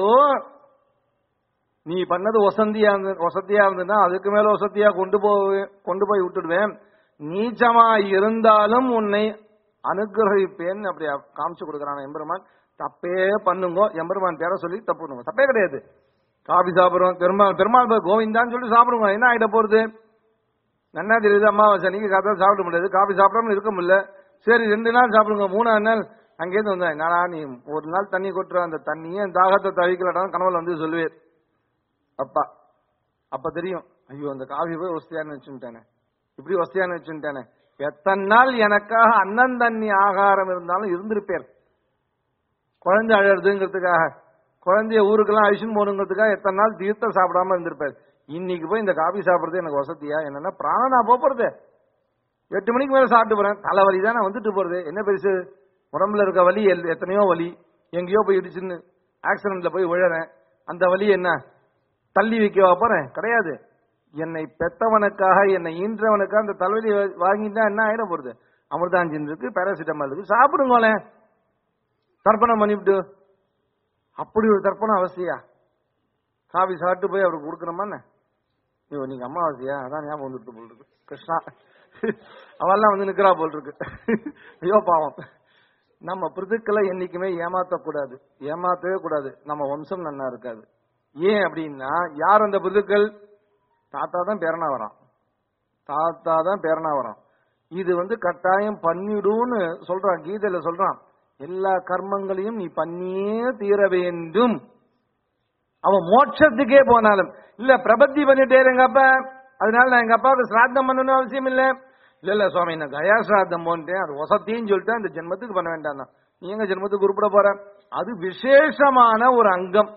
Speaker 1: நீ பண்ணது வசந்தியா இருந்து வசதியா இருந்ததுன்னா அதுக்கு மேல வசதியா கொண்டு போய் கொண்டு போய் விட்டுடுவேன் நீச்சமா இருந்தாலும் உன்னை அனுகிரகிப்பேன் அப்படி காமிச்சு கொடுக்கறான் எம்பெருமான் தப்பே பண்ணுங்க எம்பெருமான் பேர சொல்லி தப்பு பண்ணுங்க தப்பே கிடையாது காபி சாப்பிடுறோம் பெருமாள் பெருமாள் போய் கோவிந்தான்னு சொல்லி சாப்பிடுங்க என்ன ஆயிட போறது நன்னா தெரியுது அம்மாவாசை அன்னைக்கு காத்தால சாப்பிட முடியாது காபி சாப்பிடாம இருக்க முடியல சரி ரெண்டு நாள் சாப்பிடுங்க மூணாவது நாள் அங்கேருந்து வந்தேன் என்னடா நீ ஒரு நாள் தண்ணி கொட்டுற அந்த தண்ணியே தாகத்தை தவிக்கலடான்னு கனவுல வந்து சொல்லுவேன் அப்பா அப்ப தெரியும் ஐயோ அந்த காஃபி போய் வசதியான்னு வச்சுட்டானே இப்படி வசதியான்னு வச்சுட்டானே எத்தனை நாள் எனக்காக அண்ணன் தண்ணி ஆகாரம் இருந்தாலும் இருந்திருப்பேன் குழந்தை அழறதுங்கிறதுக்காக குழந்தைய ஊருக்கெல்லாம் அழிச்சுன்னு போகணுங்கிறதுக்காக எத்தனை நாள் தீர்த்தம் சாப்பிடாம இருந்திருப்பார் இன்னைக்கு போய் இந்த காபி சாப்பிடுறது எனக்கு வசதியா என்னன்னா பிராணனா போறது எட்டு மணிக்கு மேல சாப்பிட்டு போறேன் தலைவலி தானே வந்துட்டு போறது என்ன பெருசு உடம்புல இருக்க வலி எல்- எத்தனையோ வலி எங்கேயோ போய் இடிச்சுன்னு ஆக்சிடென்ட்ல போய் விழறேன் அந்த வலி என்ன தள்ளி வைக்கவா போறேன் கிடையாது என்னை பெத்தவனுக்காக என்னை ஈன்றவனுக்காக அந்த தலைவலி வா- வாங்கிட்டா என்ன ஆயிட போறது அமிர்தாஞ்சன் இருக்கு பேராசிட்டமால் இருக்கு சாப்பிடுங்களேன் தர்ப்பணம் பண்ணிவிட்டு அப்படி ஒரு தர்ப்பணம் அவசியா காபி சாப்பிட்டு போய் அவருக்கு கொடுக்கணுமா என்ன ஐயோ நீங்க அம்மாவாசையா அதான் ஞாபகம் வந்துட்டு போல் இருக்கு கிருஷ்ணா அவெல்லாம் வந்து நிக்கிறா போல் இருக்கு ஐயோ பாவம் நம்ம பிரிதுக்களை என்னைக்குமே ஏமாத்தக்கூடாது ஏமாத்தவே கூடாது நம்ம வம்சம் நன்னா இருக்காது ஏன் அப்படின்னா யார் அந்த பிரிதுக்கள் தாத்தா தான் பேரனா வரான் தாத்தா தான் பேரனா வரான் இது வந்து கட்டாயம் பண்ணிடுன்னு சொல்றான் கீதையில சொல்றான் எல்லா கர்மங்களையும் நீ பண்ணியே தீர வேண்டும் அவன் மோட்சத்துக்கே போனாலும் இல்ல பிரபத்தி பண்ணிட்டே எங்க அப்பா அதனால நான் எங்க அப்பாவுக்கு சிராத்தம் பண்ணணும் அவசியம் இல்ல இல்ல இல்ல சுவாமி நான் கயா சிராத்தம் போன்றேன் அது வசத்தின்னு சொல்லிட்டு அந்த ஜென்மத்துக்கு பண்ண வேண்டாம் தான் நீ எங்க ஜென்மத்துக்கு உருப்பட போற அது விசேஷமான ஒரு அங்கம்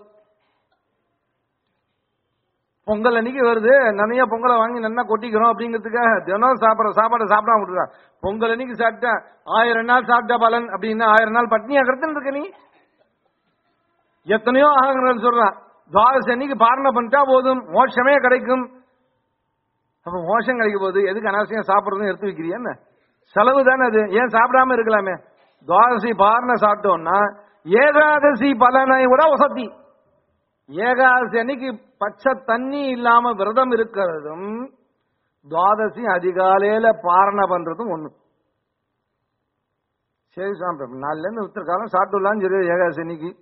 Speaker 1: பொங்கல் அன்னைக்கு வருது நிறைய பொங்கலை வாங்கி நல்லா கொட்டிக்கிறோம் அப்படிங்கிறதுக்காக தினம் சாப்பிட்ற சாப்பாடை சாப்பிடாம விட்டுறா பொங்கல் அன்னைக்கு சாப்பிட்டா ஆயிரம் நாள் சாப்பிட்டா பலன் அப்படின்னா ஆயிரம் நாள் பட்னியா கிடத்துன்னு இருக்க நீ எத்தனையோ ஆகங்கள் சொல்றான் துவாதசி அன்னைக்கு பாரணை பண்ணிட்டா போதும் மோட்சமே கிடைக்கும் அப்ப மோஷம் கிடைக்க போகுது எதுக்கு அனாவசியம் சாப்பிடுறதும் எடுத்து வைக்கிறியா என்ன செலவு தானே அது ஏன் சாப்பிடாம இருக்கலாமே துவாதசி பாரணை சாப்பிட்டோம்னா ஏகாதசி பலனை விட வசதி ஏகாதசி அன்னைக்கு பச்சை தண்ணி இல்லாம விரதம் இருக்கிறதும் துவாதசி அதிகாலையில பாரணை பண்றதும் ஒண்ணு சரி சாமி நாலுல இருந்து உத்தர காலம் சாப்பிட்டுலான்னு சொல்லி ஏகாதசி அன்னைக்கு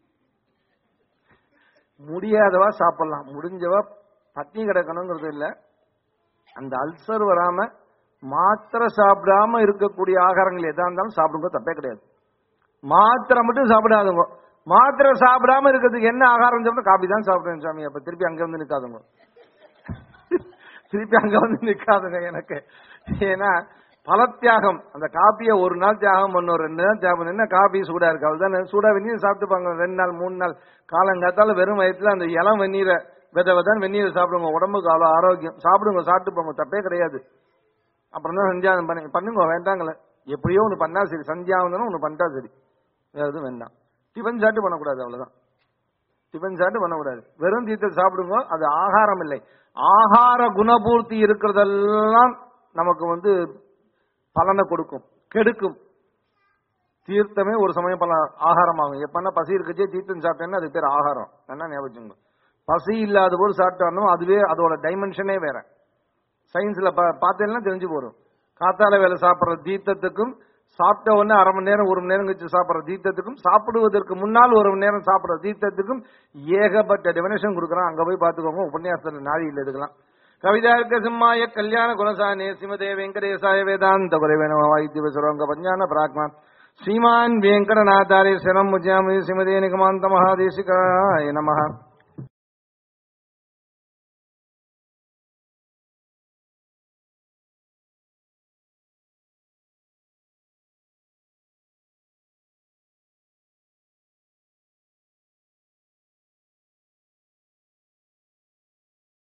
Speaker 1: முடியாதவா சாப்பிடலாம் முடிஞ்சவா பட்னி கிடக்கணுங்கிறது இல்ல அந்த அல்சர் வராம மாத்திரை சாப்பிடாம இருக்கக்கூடிய ஆகாரங்கள் எதா இருந்தாலும் சாப்பிடுங்க தப்பே கிடையாது மாத்திரை மட்டும் சாப்பிடாதுங்க மாத்திரை சாப்பிடாம இருக்கிறதுக்கு என்ன ஆகாரம் சாப்பிட்டா காபி தான் சாப்பிடுறேன் சாமி அப்ப திருப்பி அங்க வந்து நிக்காதுங்க திருப்பி அங்க வந்து நிக்காதுங்க எனக்கு ஏன்னா பல தியாகம் அந்த காப்பியை ஒரு நாள் தியாகம் பண்ணும் ரெண்டு நாள் தியாகம் பண்ணு. என்ன காபி சூடா இருக்கு அதுதானே சூடா வெந்நீர் சாப்பிட்டுப்பாங்க ரெண்டு நாள் மூணு நாள் காலங்காத்தால வெறும் வயிற்றுல அந்த இளம் வெந்நீரை வித விதான் வெந்நீரை சாப்பிடுங்க உடம்புக்கு அவ்வளோ ஆரோக்கியம் சாப்பிடுங்க சாப்பிட்டு போங்க தப்பே கிடையாது அப்புறம் தான் சந்தியாவனம் பண்ணி பண்ணுங்க வேண்டாங்களே எப்படியோ ஒன்று பண்ணா சரி சந்தியாவனம் ஒன்று பண்ணிட்டா சரி வேற எதுவும் வேண்டாம் டிஃபன் சாப்பிட்டு பண்ணக்கூடாது அவ்வளவுதான் டிஃபன் சாப்பிட்டு பண்ணக்கூடாது வெறும் தீர்த்தம் சாப்பிடுங்க அது ஆகாரம் இல்லை ஆகார குணபூர்த்தி இருக்கிறதெல்லாம் நமக்கு வந்து பலனை கொடுக்கும் கெடுக்கும் தீர்த்தமே ஒரு சமயம் பல ஆகாரமாகும் எப்பன்னா பசி இருக்கச்சே தீர்த்தம் சாப்பிட்டேன்னா அது பேர் ஆகாரம் என்ன ஞாபகம் பசி இல்லாத போது சாப்பிட்டாலும் அதுவே அதோட டைமென்ஷனே வேற சயின்ஸ்ல பார்த்தேன்னா தெரிஞ்சு போறோம் காத்தால வேலை சாப்பிடுற தீர்த்தத்துக்கும் சாப்பிட்ட உடனே அரை மணி நேரம் ஒரு மணி நேரம் கழிச்சு சாப்பிடுற தீர்த்தத்துக்கும் சாப்பிடுவதற்கு முன்னால் ஒரு மணி நேரம் சாப்பிடுற தீர்த்தத்துக்கும் ஏகப்பட்ட டெபினேஷன் கொடுக்குறான் அங்க போய் பார்த்துக்கோங்க உபன்யாசத்துல நாழியில் எடுக்கலாம் கவிதார்க்க சிம்மாய கல்யாண குலசானே சிமதே வெங்கடேசாய வேதாந்த குறைவேண வாய்த்திவ சுரங்க பஞ்ஞான பிராக்மா ஸ்ரீமான் வெங்கடநாதாரிய சரம் முஜாமி சிமதே நிகமாந்த மகாதேசிகாய நமஹ